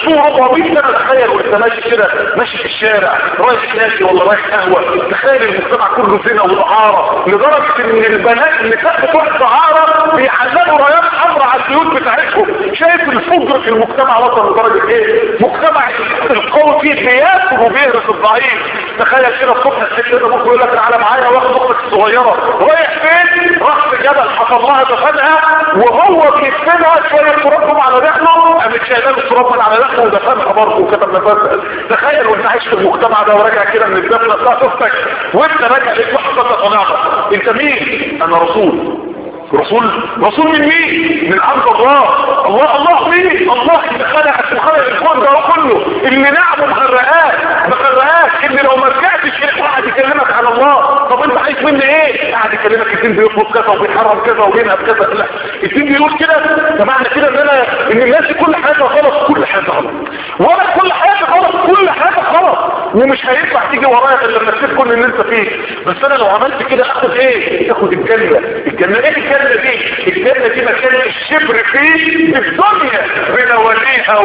1400 سنه تخيل وانت ماشي كده ماشي في الشارع رايح نادي ولا رايح قهوه تخيل المجتمع كله زنا ودعاره لدرجه ان البنات اللي كانت بتوع الدعاره بيعلقوا رايات حمراء على البيوت بتاعتهم شايف الفجر في المجتمع وصل لدرجه ايه مجتمع القوي فيه بياكل وبيهرس الضعيف تخيل كده الصبح الست ده ممكن يقول لك تعالى معايا واخد اختك الصغيره رايح فين راح في جبل حصل لها دفنها وهو بيدفنها شويه تراب على رحله قامت شايله له التراب من على رحله ودفنها برضه وكتب نفسها تخيل وانت عايش في المجتمع ده وراجع كده من الدفنه بتاعت اختك وانت راجع لقيت واحد صدق ونعمه انت مين؟ انا رسول رسول رسول من مين من عبد الله الله الله مين الله اللي خلق وخلق الكون ده كله اللي نعمه مغرقات مغرقات اللي لو ما رجعتش كده قاعد يكلمك على الله طب انت عايز مني ايه قاعد يكلمك الدين بيطلب كذا وبيحرم كذا وبينهب كذا لا الدين بيقول كده ده معنى كده ان انا ان الناس كل حاجه غلط كل حاجه غلط وانا كل حاجه غلط كل حاجه غلط ومش هينفع تيجي ورايا غير لما تسيب كل اللي انت فيه بس انا لو عملت كده اخد ايه تاخد الجنه الجنه ايه الجنه دي الجنه دي مكان الشبر فيه الدنيا بنواليها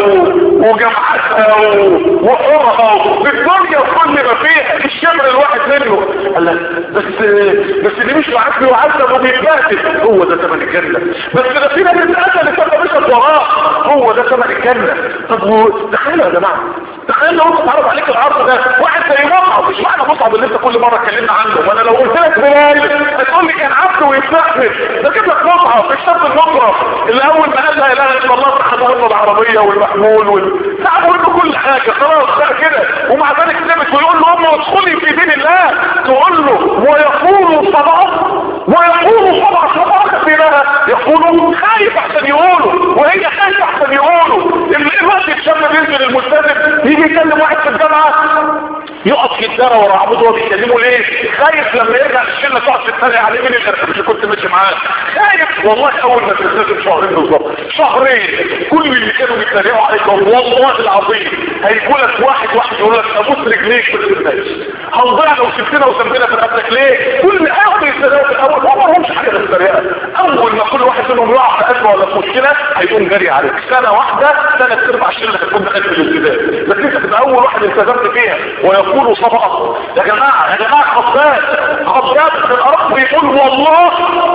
وجمعتها وحورها بالدنيا وكل ما فيها الشبر الواحد منه قال لك بس بس اللي مش معاك وعذب وبيتبهدل هو ده ثمن الجنه بس ده في ناس اتقتلت لما مشت وراه هو ده ثمن الجنه طب و- تخيلوا يا جماعه تخيل لو انت اتعرض عليك العرض ده واحد زي مصعب مش معنى مصعب اللي انت كل مره اتكلمنا عنه وانا لو قلت لك بلال هتقول لي كان عبد ويستحمل ده جيب لك مصعب مش شرط المطرف اللي اول ما قال لا اله الا الله اتخذ له العربيه والمحمول وال تعبوا له كل حاجه خلاص بقى كده ومع ذلك ثابت ويقول له امه ادخلي في دين الله تقول له ويقول صدقه ويقول صدقه صدقه لها يقول خايف عشان يقولوا وهي خايفه عشان يقولوا الوقت الشاب بينزل الملتزم يجي يكلم واحد في الجامعه يقف في الدار ورا عمود وهو بيكلمه ليه خايف لما يرجع الشله تقعد تتريق عليه مين اللي مش كنت ماشي معاه خايف والله اول ما تلتزم شهرين بالظبط شهرين كل اللي كانوا بيتريقوا عليك والله العظيم هيقول لك واحد واحد يقول لك ابوس رجليك ما تسيبناش هنضيع لو سبتنا وسمينا في رقبتك ليه كل اول يتريقوا في الاول هم ما لهمش حاجه للتريقه اول ما كل واحد منهم يقع في ازمه ولا في مشكله هيقوم جري عليك سنه واحده سنه تربع الشله هتكون دخلت في الالتزام لكن انت تبقى اول واحد التزمت فيها ويقول صدقه يا جماعه يا جماعه خباب خباب في الارض بيقول والله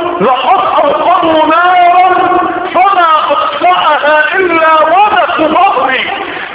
لقد اوقدوا نارا فما اطفاها الا ودك ظهري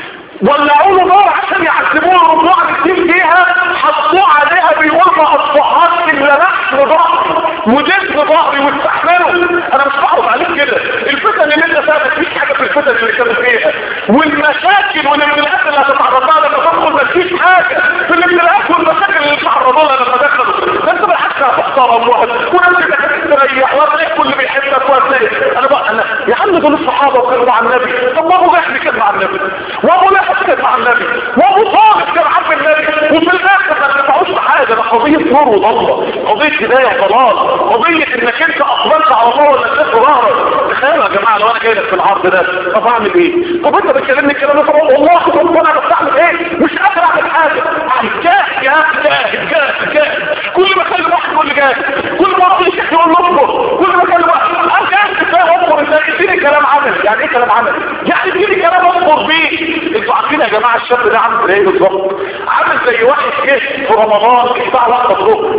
ولعوا له نار عشان يعذبوه الرجوع كتير فيها حطوه عليها بيقول ما اصبحت الا لحم ظهري وجسم ظهري واستحمله انا مش بعرض عليك كده الفتن اللي انت فيها مفيش حاجه في الفتن اللي كانوا فيها والمشاكل والابتلاءات اللي هتتعرض لها لما تدخل مفيش حاجه في الابتلاءات والمشاكل اللي تعرضوا لها لما دخلوا ده انت بالعكس هتحترم واحد ونفسك هتستريح وهتلاقي كل بيحبك وهتلاقي انا بقى انا يا عم دول الصحابه وكانوا مع النبي طب ما ابو جهل كان مع النبي وابو لهب كان مع النبي وابو طالب كان عم النبي وفي الاخر ما نفعوش بحاجه ده قضيه نور وضلمه قضيه هدايه وضلال قضيه انك انت اقبلت على الله ولا اديت ظهرك تخيلوا يا جماعه لو انا جاي لك في العرض ده طب اعمل ايه؟ طب انت بتكلمني الكلام ده طب والله طب انا بستعمل ايه؟ مش قادر اعمل حاجه جاهد يا جاهد جاهد جاهد كل ما اكلم واحد يقول لي جاهد كل ما اقول لشيخ يقول لي اصبر كل ما اكلم واحد انا جاهد ازاي اصبر ازاي اديني كلام عمل يعني ايه كلام عمل؟ يعني اديني كلام اصبر بيه انتوا عارفين يا جماعه الشاب ده عامل زي ايه بالظبط؟ عامل زي واحد جه في رمضان الساعه 1 الظهر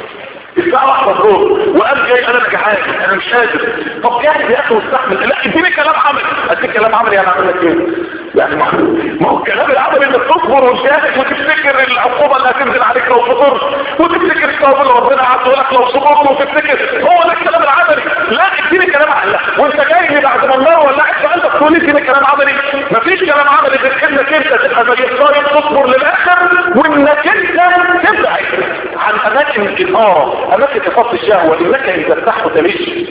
الساعة واحدة الظهر وقال جاي انا جعان انا مش قادر طب جاهز يا اخي واستحمل لا اديني كلام عمل اديك كلام عمل يعني اعمل لك ايه يعني ما ما هو الكلام العمل انك تصبر وتجاهد وتفتكر العقوبة اللي هتنزل عليك لو صبرت وتفتكر الثواب اللي ربنا عز لك لو صبرت وتفتكر هو ده الكلام العملي لا اديني كلام عملي وانت جاي لي بعد ما النار ولعت فانت تقول لي اديني كلام عملي مفيش كلام عملي غير انك انت تبقى زي الصايم تصبر للاخر وانك انت تبعد عن اماكن الإثارة اماكن إفاضة الشهوة انك ان تفتحه تلش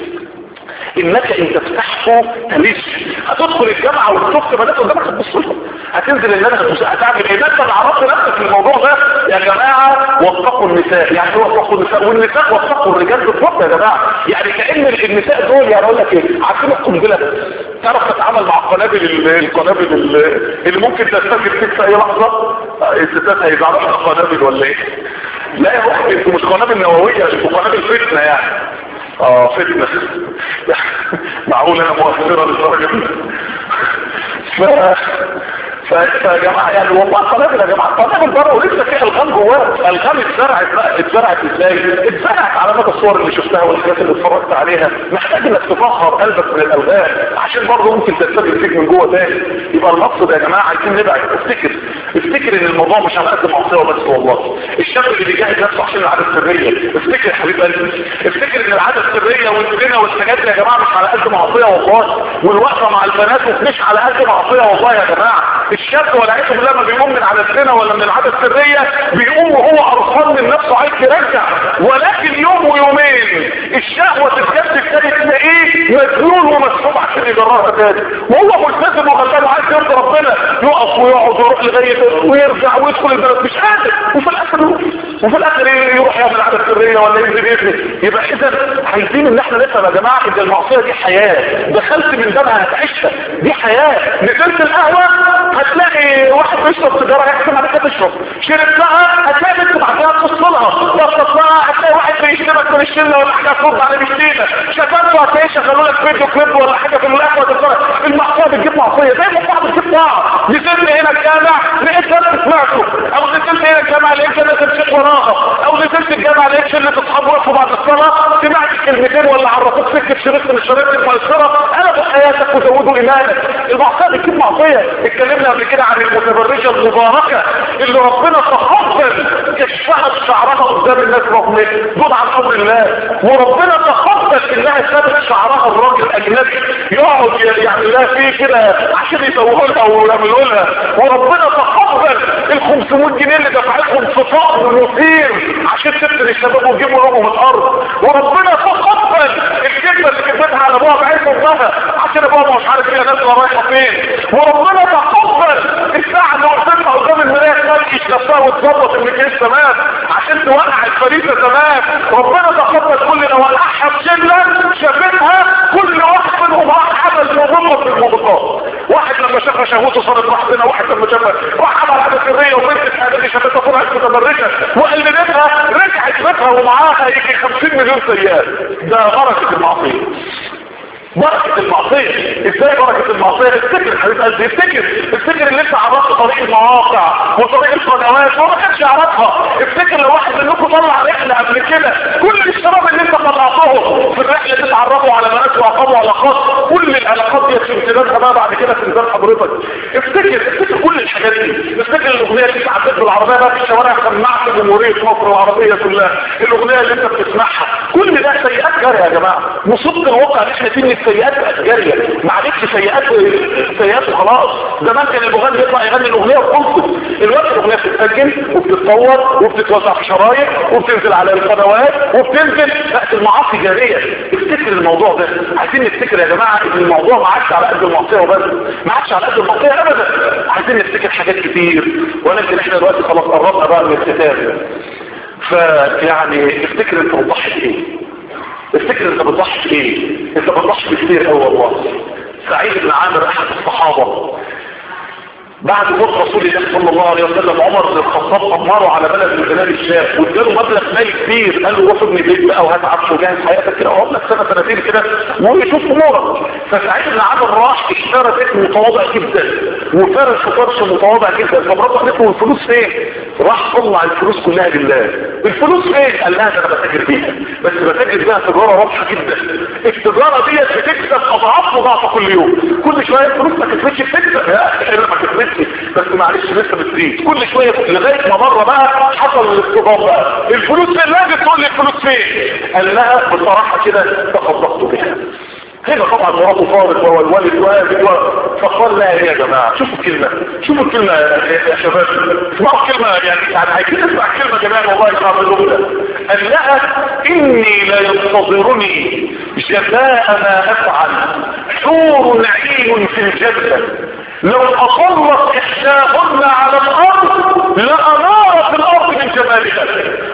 انك ان تفتحه تلش هتدخل الجامعة وتشوف بنات قدامك هتبص لهم هتنزل الناس هتبص هتعمل ايه انت اللي عرفت نفسك في الموضوع ده يا جماعة وفقوا النساء يعني ايه وفقوا النساء والنساء وفقوا الرجال بالضبط يا جماعة يعني كأن النساء دول يعني اقول لك ايه عارفين القنبلة تعرف تتعامل مع القنابل ال- القنابل ال- اللي ممكن تستفيد فيك في اي لحظة آه، الستات هيزعلوا من القنابل ولا ايه لا يا واحد انتوا مش قنابل نووية انتوا قنابل فتنة يعني اه فتنة معقول انا مؤثرة للدرجة دي ف... ف... فيا جماعة يعني والله قنابل يا جماعة قنابل بره ولسه في الغام جواه الغام اتزرعت بقى اتزرعت ازاي اتزرعت على مدى الصور اللي شفتها والحاجات اللي اتفرجت عليها محتاج انك تطهر قلبك من الالغام عشان برضه ممكن تستفيد فيك من جوه تاني يبقى المقصد يا جماعة عايزين نبعد افتكر افتكر ان الموضوع مش على قد معصيه بس والله الشاب اللي بيجاهد نفسه عشان العاده السريه افتكر يا حبيب قلبي افتكر ان العاده السريه والزنا والحاجات دي يا جماعه مش على قد معصيه والله والوقفه مع البنات مش على قد معصيه والله يا جماعه الشاب والعياذ بالله لما بيقوم من على الزنا ولا من العاده السريه بيقوم وهو قرفان من نفسه عايز يرجع ولكن يوم ويومين الشهوه تتجدد تاني تلاقيه مجنون ومسحوب عشان يجربها تاني وهو ملتزم وغلبان وعايز يرضي ربنا يقف ويقعد ويروح لغايه ويرجع ويدخل البلد مش قادر وفي الاخر يروح وفي الاخر يروح يعمل عاده سريه ولا ينزل يفني يبقى اذا عايزين ان احنا نفهم يا جماعه ان المعصيه دي حياه دخلت من بابها هتعيشها دي حياه نزلت القهوه هتلاقي واحد بيشرب سيجاره يحكم عليك تشرب شربتها هتلاقي بنت بعدها تبص لها ضغطت لها هتلاقي واحد واحد بيشتمك من الشله ولا حاجه ترد عليه بشتيمه شتمته هتلاقيه شغلوا لك فيديو كليب ولا حاجه في القهوه تتفرج المعصيه بتجيب معصيه زي المصلحه بتجيب طاعه نزلت هنا الجامع لقيت ناس سمعته او نزلت هنا الجامع لقيت ناس تمشي وراها او نزلت الجامع لقيت شله اصحاب وقفوا بعد الصلاه سمعت كلمتين ولا عرفوك سكه شريط من الشرايط المؤثره قلبوا حياتك وزودوا ايمانك المعصيه بتجيب معصيه اتكلمنا قبل كده عن المتبرجه المباركه اللي ربنا تقبل كشفها بشعرها قدام الناس رغم دون عن امر الله وربنا تقبل انها سابت شعرها الراجل الاجنبي يقعد يعمل لها فيه كده عشان يسووا لها ويعملوا لها وربنا تقبل ال 500 جنيه اللي دفعتهم في فقر مثير عشان تبتدي الشباب وتجيبوا لهم الارض وربنا تقبل الكلمه اللي كتبتها على ابوها بعين امها عشان ابوها مش عارف هي نازله رايحه فين وربنا تقبل الساعه اللي وقفتها قدام المرايه تنكش نفسها وتظبط المكياج تمام عشان توقع الفريسه تمام ربنا تقبل كل اللي وقعها بشله شافتها كل واحد منهم راح عمل مضمه في الموضوع واحد لما شافها شهوته صارت رحمنا واحد لما شافها راح عمل عاده سريه وبنت الحاجه شافتها طلعت متبرجه وقلدتها رجعت بيتها ومعاها يجي 50 مليون سيئات ده بركه المعصيه بركة المعصية ازاي بركة المعصية افتكر حبيب قلبي افتكر افتكر اللي انت عرفت طريق المواقع وطريق القنوات وما كانش يعرفها افتكر لو واحد منكم طلع رحلة قبل كده كل الشباب اللي انت طلعتهم في الرحلة دي اتعرفوا على بنات واقاموا علاقات كل العلاقات دي في امتدادها بقى بعد كده في ميزان حضرتك افتكر افتكر كل الحاجات دي افتكر الاغنية اللي انت عديت بالعربية بقى في الشوارع سمعت جمهورية مصر العربية كلها الاغنية اللي انت بتسمعها كل ده سيئات جارية يا جماعة مصيبة الواقع اللي احنا فيه السيئات بقت جارية معلش سيئات سيئات وخلاص زمان كان المغني يطلع يغني الاغنية وخلصت الوقت الاغنية بتتسجل وبتتصور وبتتوزع في شرايط وبتنزل على القنوات وبتنزل بقت المعاصي جارية افتكر الموضوع ده عايزين نفتكر يا جماعة ان الموضوع ما عادش على قد المعصية وبس ما عادش على قد المعصية ابدا عايزين نفتكر حاجات كتير ولكن احنا دلوقتي خلاص قربنا بقى من الختام فيعني افتكر انت بتضحي ايه افتكر انت بتضحي ايه انت بتضحي كتير قوي والله سعيد بن عامر احد الصحابة بعد موت رسول الله صلى الله عليه وسلم عمر بن الخطاب امره على بلد من بلاد الشام واداله مبلغ مالي كبير قال له روح ابني بيت بقى وهات عفش وجهز حياتك كده اقعد لك سنه سنتين كده ويشوف امورك فسعيد بن عامر راح اشترى بيت متواضع جدا وفرش فرش متواضع جدا فمراته قالت له الفلوس فين؟ راح طلع الفلوس كلها لله الفلوس فين؟ قال لها ده انا بتاجر بيها بس بتاجر بيها تجاره رابحه جدا التجاره ديت بتكسب اضعاف مضاعفه كل يوم كل شويه الفلوس ما كسبتش بتكسب يا اخي ما كسبتش بس معلش لسه بتزيد كل شويه لغايه ما مره بقى حصل الاصطدام بقى الفلوس فين لازم تقول لي الفلوس فين قال لها بصراحه كده تصدقت بها هنا طبعا مراته فارق وهو الوالد واجد فقال لا يا جماعة شوفوا الكلمة شوفوا الكلمة يا شباب اسمعوا الكلمة يعني يعني عايزين نسمع الكلمة جميعا والله يسمع بالجملة قال لها اني لا ينتظرني جزاء ما افعل حور عين في الجنة لو اصلت احداهن على الارض لانارت الارض من جمالها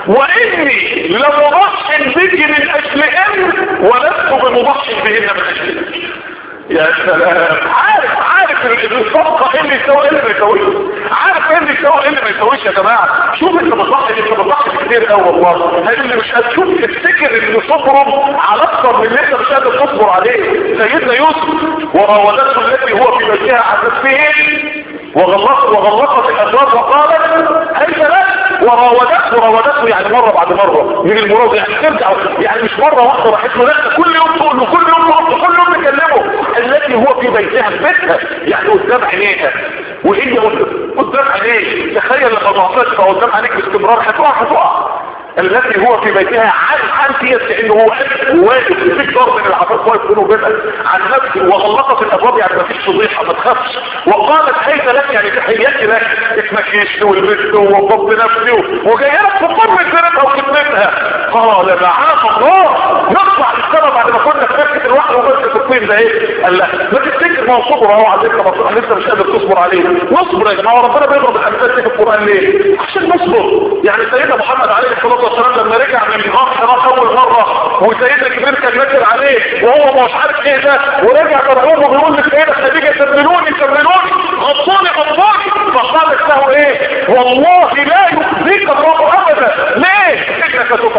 واني لمضحي بك من اجلهن ولست بمضحي بهن من اجلهن يا سلام عارف عارف الصفقة ايه اللي يسوي ايه اللي ما يسويش عارف ايه اللي يسوي ايه اللي ما يسويش يا جماعة شوف انت بتضحي انت بتضحي كتير قوي والله هاي اللي مش هتشوف تفتكر ان صبرهم على اكثر من اللي انت مش قادر تصبر عليه سيدنا يوسف وراودته التي هو في بيتها عن نفسه وغلقت وغلقت الابواب وقالت هيك لك وراودته راودته يعني مرة بعد مرة من المراد يعني ترجع يعني مش مرة واحدة راحت له لا كل يوم تقول له كل يوم تقول له كل يوم تكلمه التي هو في بيتها في بيتها يعني قدام عينيها وهي قدام عينيه تخيل لما تعطيك قدام عينيك باستمرار هتقع هتقع التي هو في بيتها عن عن هي انه هو واقف في ضرب من العفاف واقف بينه وبينها عن نفسه وغلقت الابواب يعني ما فيش فضيحه ما تخافش وقالت هيك لك يعني تحياتي لك اتمكيشت ولبست ووضبت نفسي وجايه لك في قمه سيرتها وخدمتها قال معاذ الله نطلع للسما بعد ما كنا في مسكه الوحي ومسكه الطين ده ايه قال لا ما تفتكر ما هو صبر اهو على انت مصر لسه مش قادر تصبر عليه نصبر يا جماعه ربنا بيضرب الامثال دي في القران ليه عشان نصبر يعني سيدنا محمد عليه الصلاه والسلام لما رجع من غار حراء اول مره وسيدنا جبريل كان نزل عليه وهو مش عارف ايه ده ورجع مرعوب وبيقول لسيدنا خديجه سمنوني سمنوني غطوني غطوني فقالت له ايه والله لا يخزيك الله ابدا ليه انك تفعل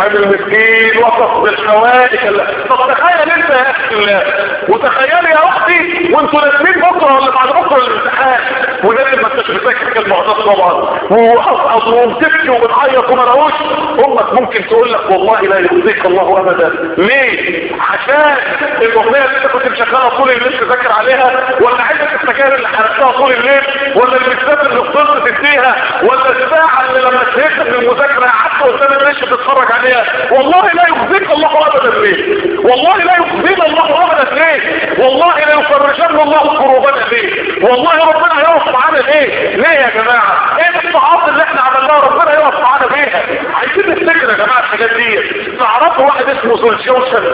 يطعم المسكين وقف بالحوائج لا. طب تخيل انت يا اخي الله وتخيل يا اختي وانتوا نازلين بكره ولا بعد بكره الامتحان ونازل ما انتش بتذاكر المعدات طبعا وحصل وبتبكي وبتعيط وما لهوش امك ممكن تقول لك والله لا يخزيك الله ابدا ليه؟ عشان الاغنيه اللي انت كنت مشغلها طول الليل تذاكر عليها ولا عدة السجاير اللي حرقتها طول الليل ولا المكتاب اللي فضلت تديها ولا الساعه اللي لما زهقت من المذاكره قعدت قدام الناس تتفرج عليها والله لا يخزيك الله ابدا ليه؟ والله لا يخزينا الله ابدا ليه؟ والله لا يفرجن الله كروبنا ليه؟ والله ربنا هيقف معانا ليه؟ ليه يا جماعه؟ ايه الصعاب اللي احنا عملناها ربنا يقف معانا بيها؟ عايزين نفتكر يا جماعه الحاجات دي تعرفوا واحد اسمه ذو الجوشن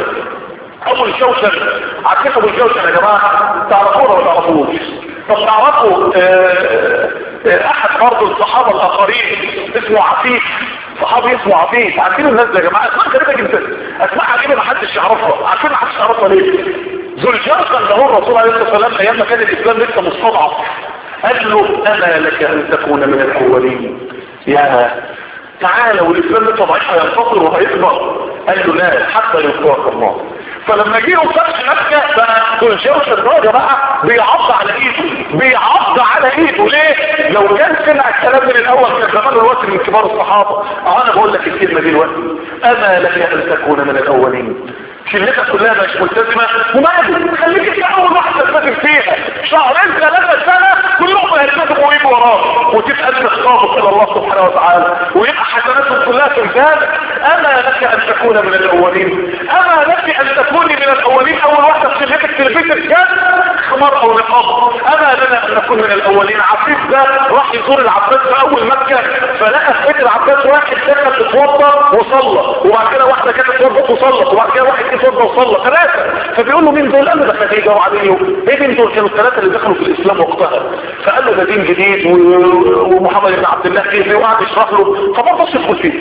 ابو الجوشن عارفين ابو الجوشن يا جماعه تعرفوه ولا تعرفوش طب تعرفوا آه، آه، احد برضه الصحابه الاخرين اسمه عفيف صحابي اسمه عفيف عارفين الناس ده يا جماعه اسماء غريبه جدا اسماء عجيبه ما حدش يعرفها عارفين ما حدش يعرفها ليه ذو الجوشن ده هو الرسول عليه الصلاه والسلام ايام ما كان الاسلام لسه مستضعف قال له انا لك ان تكون من الاولين يا تعالى والاسلام لسه ضعيف هينتصر وهيكبر قال له لا حتى يلقاك الله فلما جه فتح مكة بقى ذو الجوشن ده يا جماعه بيعض على ايده بيعض على ايده ليه؟ لو كان سمع الكلام من الاول كان زمان الوقت من كبار الصحابه اه انا بقول لك الكلمه دي دلوقتي اما لك ان تكون من الاولين شلتك كلها مش ملتزمة وماذا خليك انت اول واحد تلتزم فيها شهرين ثلاثة سنة كلهم هيلتزموا ويجوا وراك وتبقى انت خطابك الى الله سبحانه وتعالى ويبقى حسناتهم كلها في الجانب اما لك ان تكون من الاولين اما لك ان تكوني من الاولين اول واحدة في شلتك تلبيت الجنة خمار او نقاب اما لنا ان نكون من الاولين عفيف ده راح يزور العباس في اول مكة فلقى في بيت العباس واحد دخل اتوضى وصلى وبعد كده واحدة كانت اتوضى وصلت وبعد كده واحد اتوضى وصلى ثلاثة فبيقول له مين دول قال له ده خديجة وعلي ايه مين دول كانوا الثلاثة اللي دخلوا في الاسلام وقتها فقال له ده دين جديد و- ومحمد بن عبد الله فيه وقعد يشرح له فبرضه يدخل فيه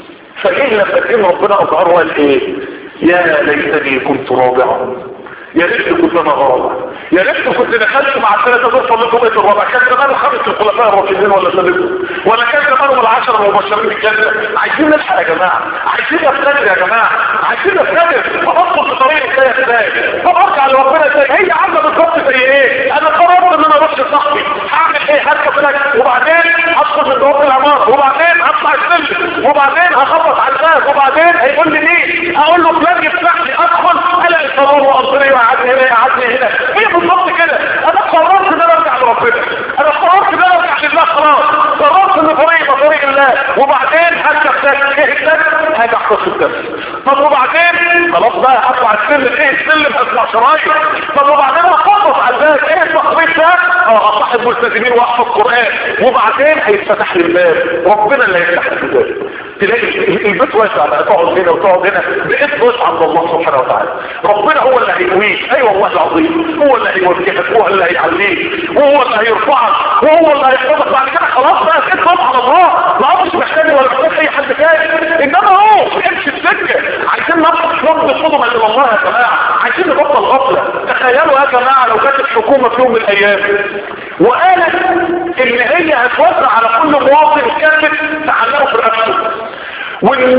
فجه لما كان ربنا اظهره قال ايه يا ليتني كنت رابعا يا ريت كنت انا غرابة يا ريت كنت دخلت مع الثلاثة دول صليتوا بيت الرابع كان زمان خمس الخلفاء الراشدين ولا ثالثة ولا كان زمانهم العشرة المبشرين بالجنة عايزين نلحق يا جماعة عايزين نفتكر يا جماعة عايزين نفتكر فادخل في طريق ازاي ازاي طب ارجع لربنا ازاي هي عاملة بالظبط زي ايه انا قررت ان انا اروح لصاحبي هعمل ايه هركب لك وبعدين هدخل من بوابة العمارة وبعدين هطلع السلم وبعدين هخبط على الباب وبعدين هيقول لي مين اقول له فلان يفتح لي ادخل الاقي القانون وقصري وقعدني هنا قعدني هنا هي بالظبط كده انا قررت ان انا ارجع لربنا انا قررت ان انا ارجع لله خلاص قررت ان طريقي طريق الله وبعدين هركب تاكسي ايه التاكسي هاجي احفظ التاكسي طب وبعدين خلاص بقى هطلع السلم ايه السلم اسمع شرايط طب وبعدين هخبط على الباب ايه التخبيط ده اه اصاحب ملتزمين واحفظ قران وبعدين هيتفتح لي الباب ربنا اللي هيفتح لي الباب تلاقي البيت واسع بقى تقعد هنا وتقعد هنا بقيت بص عند الله سبحانه وتعالى ربنا هو اللي هيقويك اي والله العظيم هو اللي هيوجهك هو اللي هيعليك وهو اللي هيرفعك وهو اللي هيحفظك بعد كده خلاص بقى بقيت بص على الله لا مش محتاج ولا محتاج اي حد تاني انما هو امشي السكه عايزين نطلق نبض قدما الى الله يا جماعه عايزين نبطل غفله تخيلوا يا جماعه لو كانت الحكومه في يوم من الايام وقالت ان هي هتوزع على كل مواطن كلمه تعلقوا في رقبته وان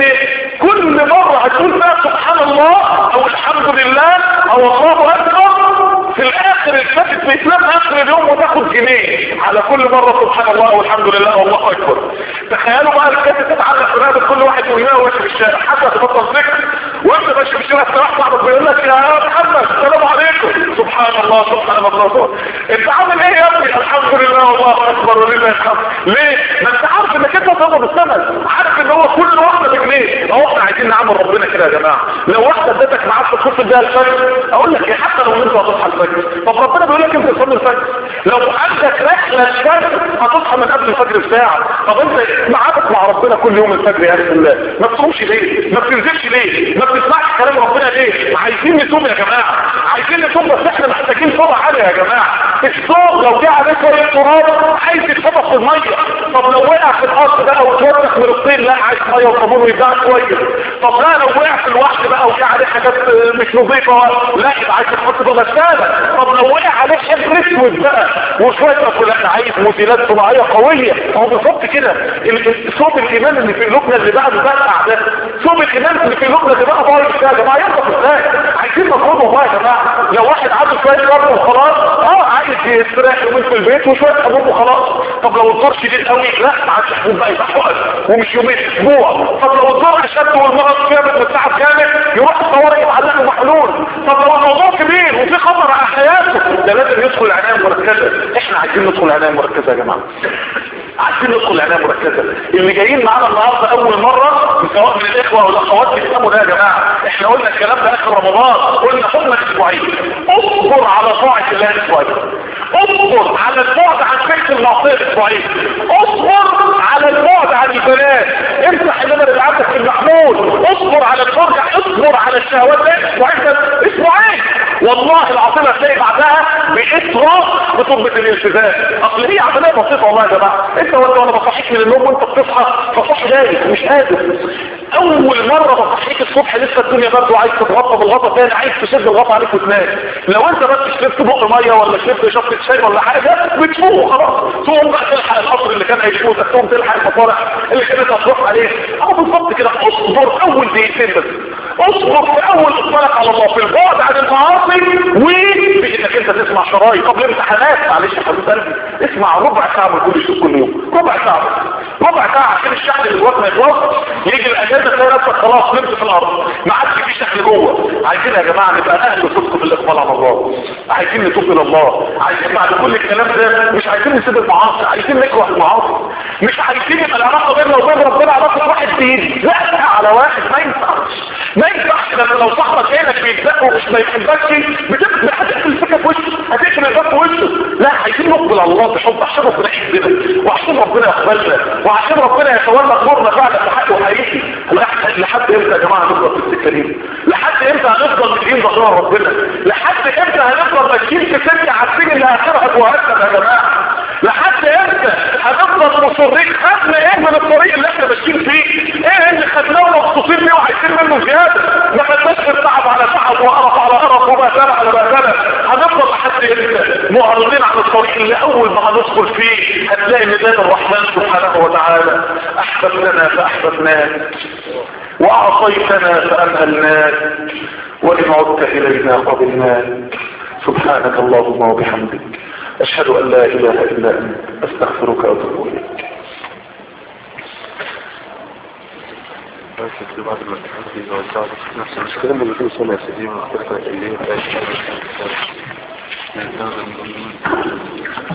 كل مرة هتقول بقى سبحان الله او الحمد لله او الله اكبر في الاخر الكاتب بيتنام اخر اليوم وتاخد جنيه على كل مرة سبحان الله والحمد لله والله اكبر تخيلوا بقى الكاتب تتعلق في رقبة كل واحد مننا وماشي في الشارع حتى تبطل ذكر وانت ماشي في الشارع استراح صاحبك بيقول لك يا محمد السلام عليكم سبحان الله سبحان الله انت عامل ايه يا ابني الحمد لله والله اكبر ولله الحمد ليه ما انت عارف انك انت تاخد الثمن عارف ان هو كل واحده بجنيه اهو احنا عايزين نعمل ربنا كده يا جماعه لو واحده ادتك معاك تخش بيها الفجر اقول لك ايه حتى لو انت هتصحى الفجر طب ربنا بيقول لك انت تصلي الفجر لو عندك رحله الفجر هتصحى من قبل الفجر بساعه طب انت معاك مع ربنا كل يوم الفجر يا رسول الله ما بتصومش ليه ما بتنزلش ليه ما بتسمعش كلام ربنا ليه عايزين نتوب يا جماعه عايزين نتوب بس احنا محتاجين توبه عاليه يا جماعه الصوم لو جه عليك شويه تراب عايز يتحط في الميه طب لو وقع في الارض بقى وتوسخ من الطين لا عايز ميه وصابون ويدعك كويس طب لا لو وقع في الوحش بقى وفي عليه حاجات مش نظيفه لا يبقى عايز تحط في غساله طب لو وقع عليه حبر اسود بقى وشويه لا عايز مزيلات صناعيه قويه هو بالظبط كده صوت الايمان اللي في قلوبنا اللي بقى بقى ده صوت الايمان اللي في قلوبنا اللي بقى ضايع ده يا جماعه ينطق ازاي عايزين نطلبه والله يا جماعه لو واحد عنده شويه صبر وخلاص اه عايز يستريح يومين في البيت وشويه حبوب وخلاص طب لو الدور شديد قوي لا ما عادش حبوب بقى يبقى حقن ومش يومين اسبوع طب لو الدور اشد والمرض جامد والتعب جامد يروح الطوارئ يتعلق محلول طب لو الموضوع كبير وفي خطر على حياته ده لازم يدخل العنايه المركزه احنا عايزين ندخل العنايه المركزه يا جماعه عايزين ندخل العنايه المركزه اللي جايين معانا النهارده اول مره سواء من الاخوه او الاخوات بيفهموا ده يا جماعه احنا قلنا الكلام ده اخر رمضان قلنا هم اسبوعين اصبر على طاعه الله اسبوعين اصبر على البعد عن فكر المعصيه اسبوعين اصبر على البعد عن البنات امسح النمر اللي عندك في المحمول اصبر على الفرجه اصبر على الشهوات ده اسبوعين اسبوعين والله العظيم هتلاقي بعدها باطراق بتربه الالتزام اصل هي عمليه بسيطه والله يا جماعه انت وانت وانا بصحيك من النوم وانت بتصحى فصح دايق مش قادر اول مره بصحيك الصبح لسه الدنيا برضه عايز تتغطى بالغطا تاني عايز تشد الغطا عليك وتنام لو انت بس شربت بق ميه ولا شربت شفطه شاي ولا حاجه بتفوق خلاص تقوم بقى تلحق القطر اللي كان هيفوتك تقوم تلحق المصالح اللي كانت هتروح عليه اه بالظبط كده اصبر اول دقيقتين بس اصبر في اول اطلاق على الله في البعد عن المعاصي وبانك انت تسمع شرايط قبل الامتحانات معلش يا حبيب قلبي اسمع ربع ساعه من كل شيء كل يوم ربع ساعه ربع ساعه عشان الشحن اللي جواك ما يخلص يجي الاجازه تلاقي نفسك خلاص نمت في الارض ما عادش في شحن جوه عايزين يا جماعه نبقى اهل صدق في الاقبال على الله عايزين نتوب الى الله عايزين بعد كل الكلام ده مش عايزين نسيب المعاصي عايزين نكره المعاصي مش عايزين يبقى العلاقه بيننا وبين ربنا علاقه واحد بايد لا على واحد ما ينفعش ما ينفعش لما لو صاحبك عينك بيتزق ومش ما يحبكش بتبقى هتقفل السكه في وشه هتقفل الباب في وشه لا عايزين نقبل على الله بحب عشان ربنا يحبنا وعشان ربنا يقبلنا وعشان ربنا يتولى امورنا فعلا بحق وحقيقي لحد امتى يا جماعه نفضل في السكه دي لحد امتى هنفضل مدين ظهرنا ربنا لحد امتى هنفضل ماشيين في سكه عارفين ان اخرها جوهرنا يا جماعه لحد امتى هنفضل مصرين خدنا ايه من الطريق اللي احنا ماشيين فيه ايه اللي خدناه ومبسوطين بيه وعايزين منه زياده ما خدناش غير تعب على تعب وقرف على قرف وبهدله على بهدله هنفضل لحد امتى معرضين عن الطريق اللي اول ما هندخل فيه هتلاقي نداء الرحمن سبحانه وتعالى احببتنا فاحببناك واعطيتنا فامهلناك وان عدت الينا قبلناك سبحانك اللهم وبحمدك أشهد أن لا إله إلا أنت أستغفرك وأتوب إليك بعد ما تحدي وزعت نفس المشكلة اللي بيكون صنع سيدي مختلفة إليه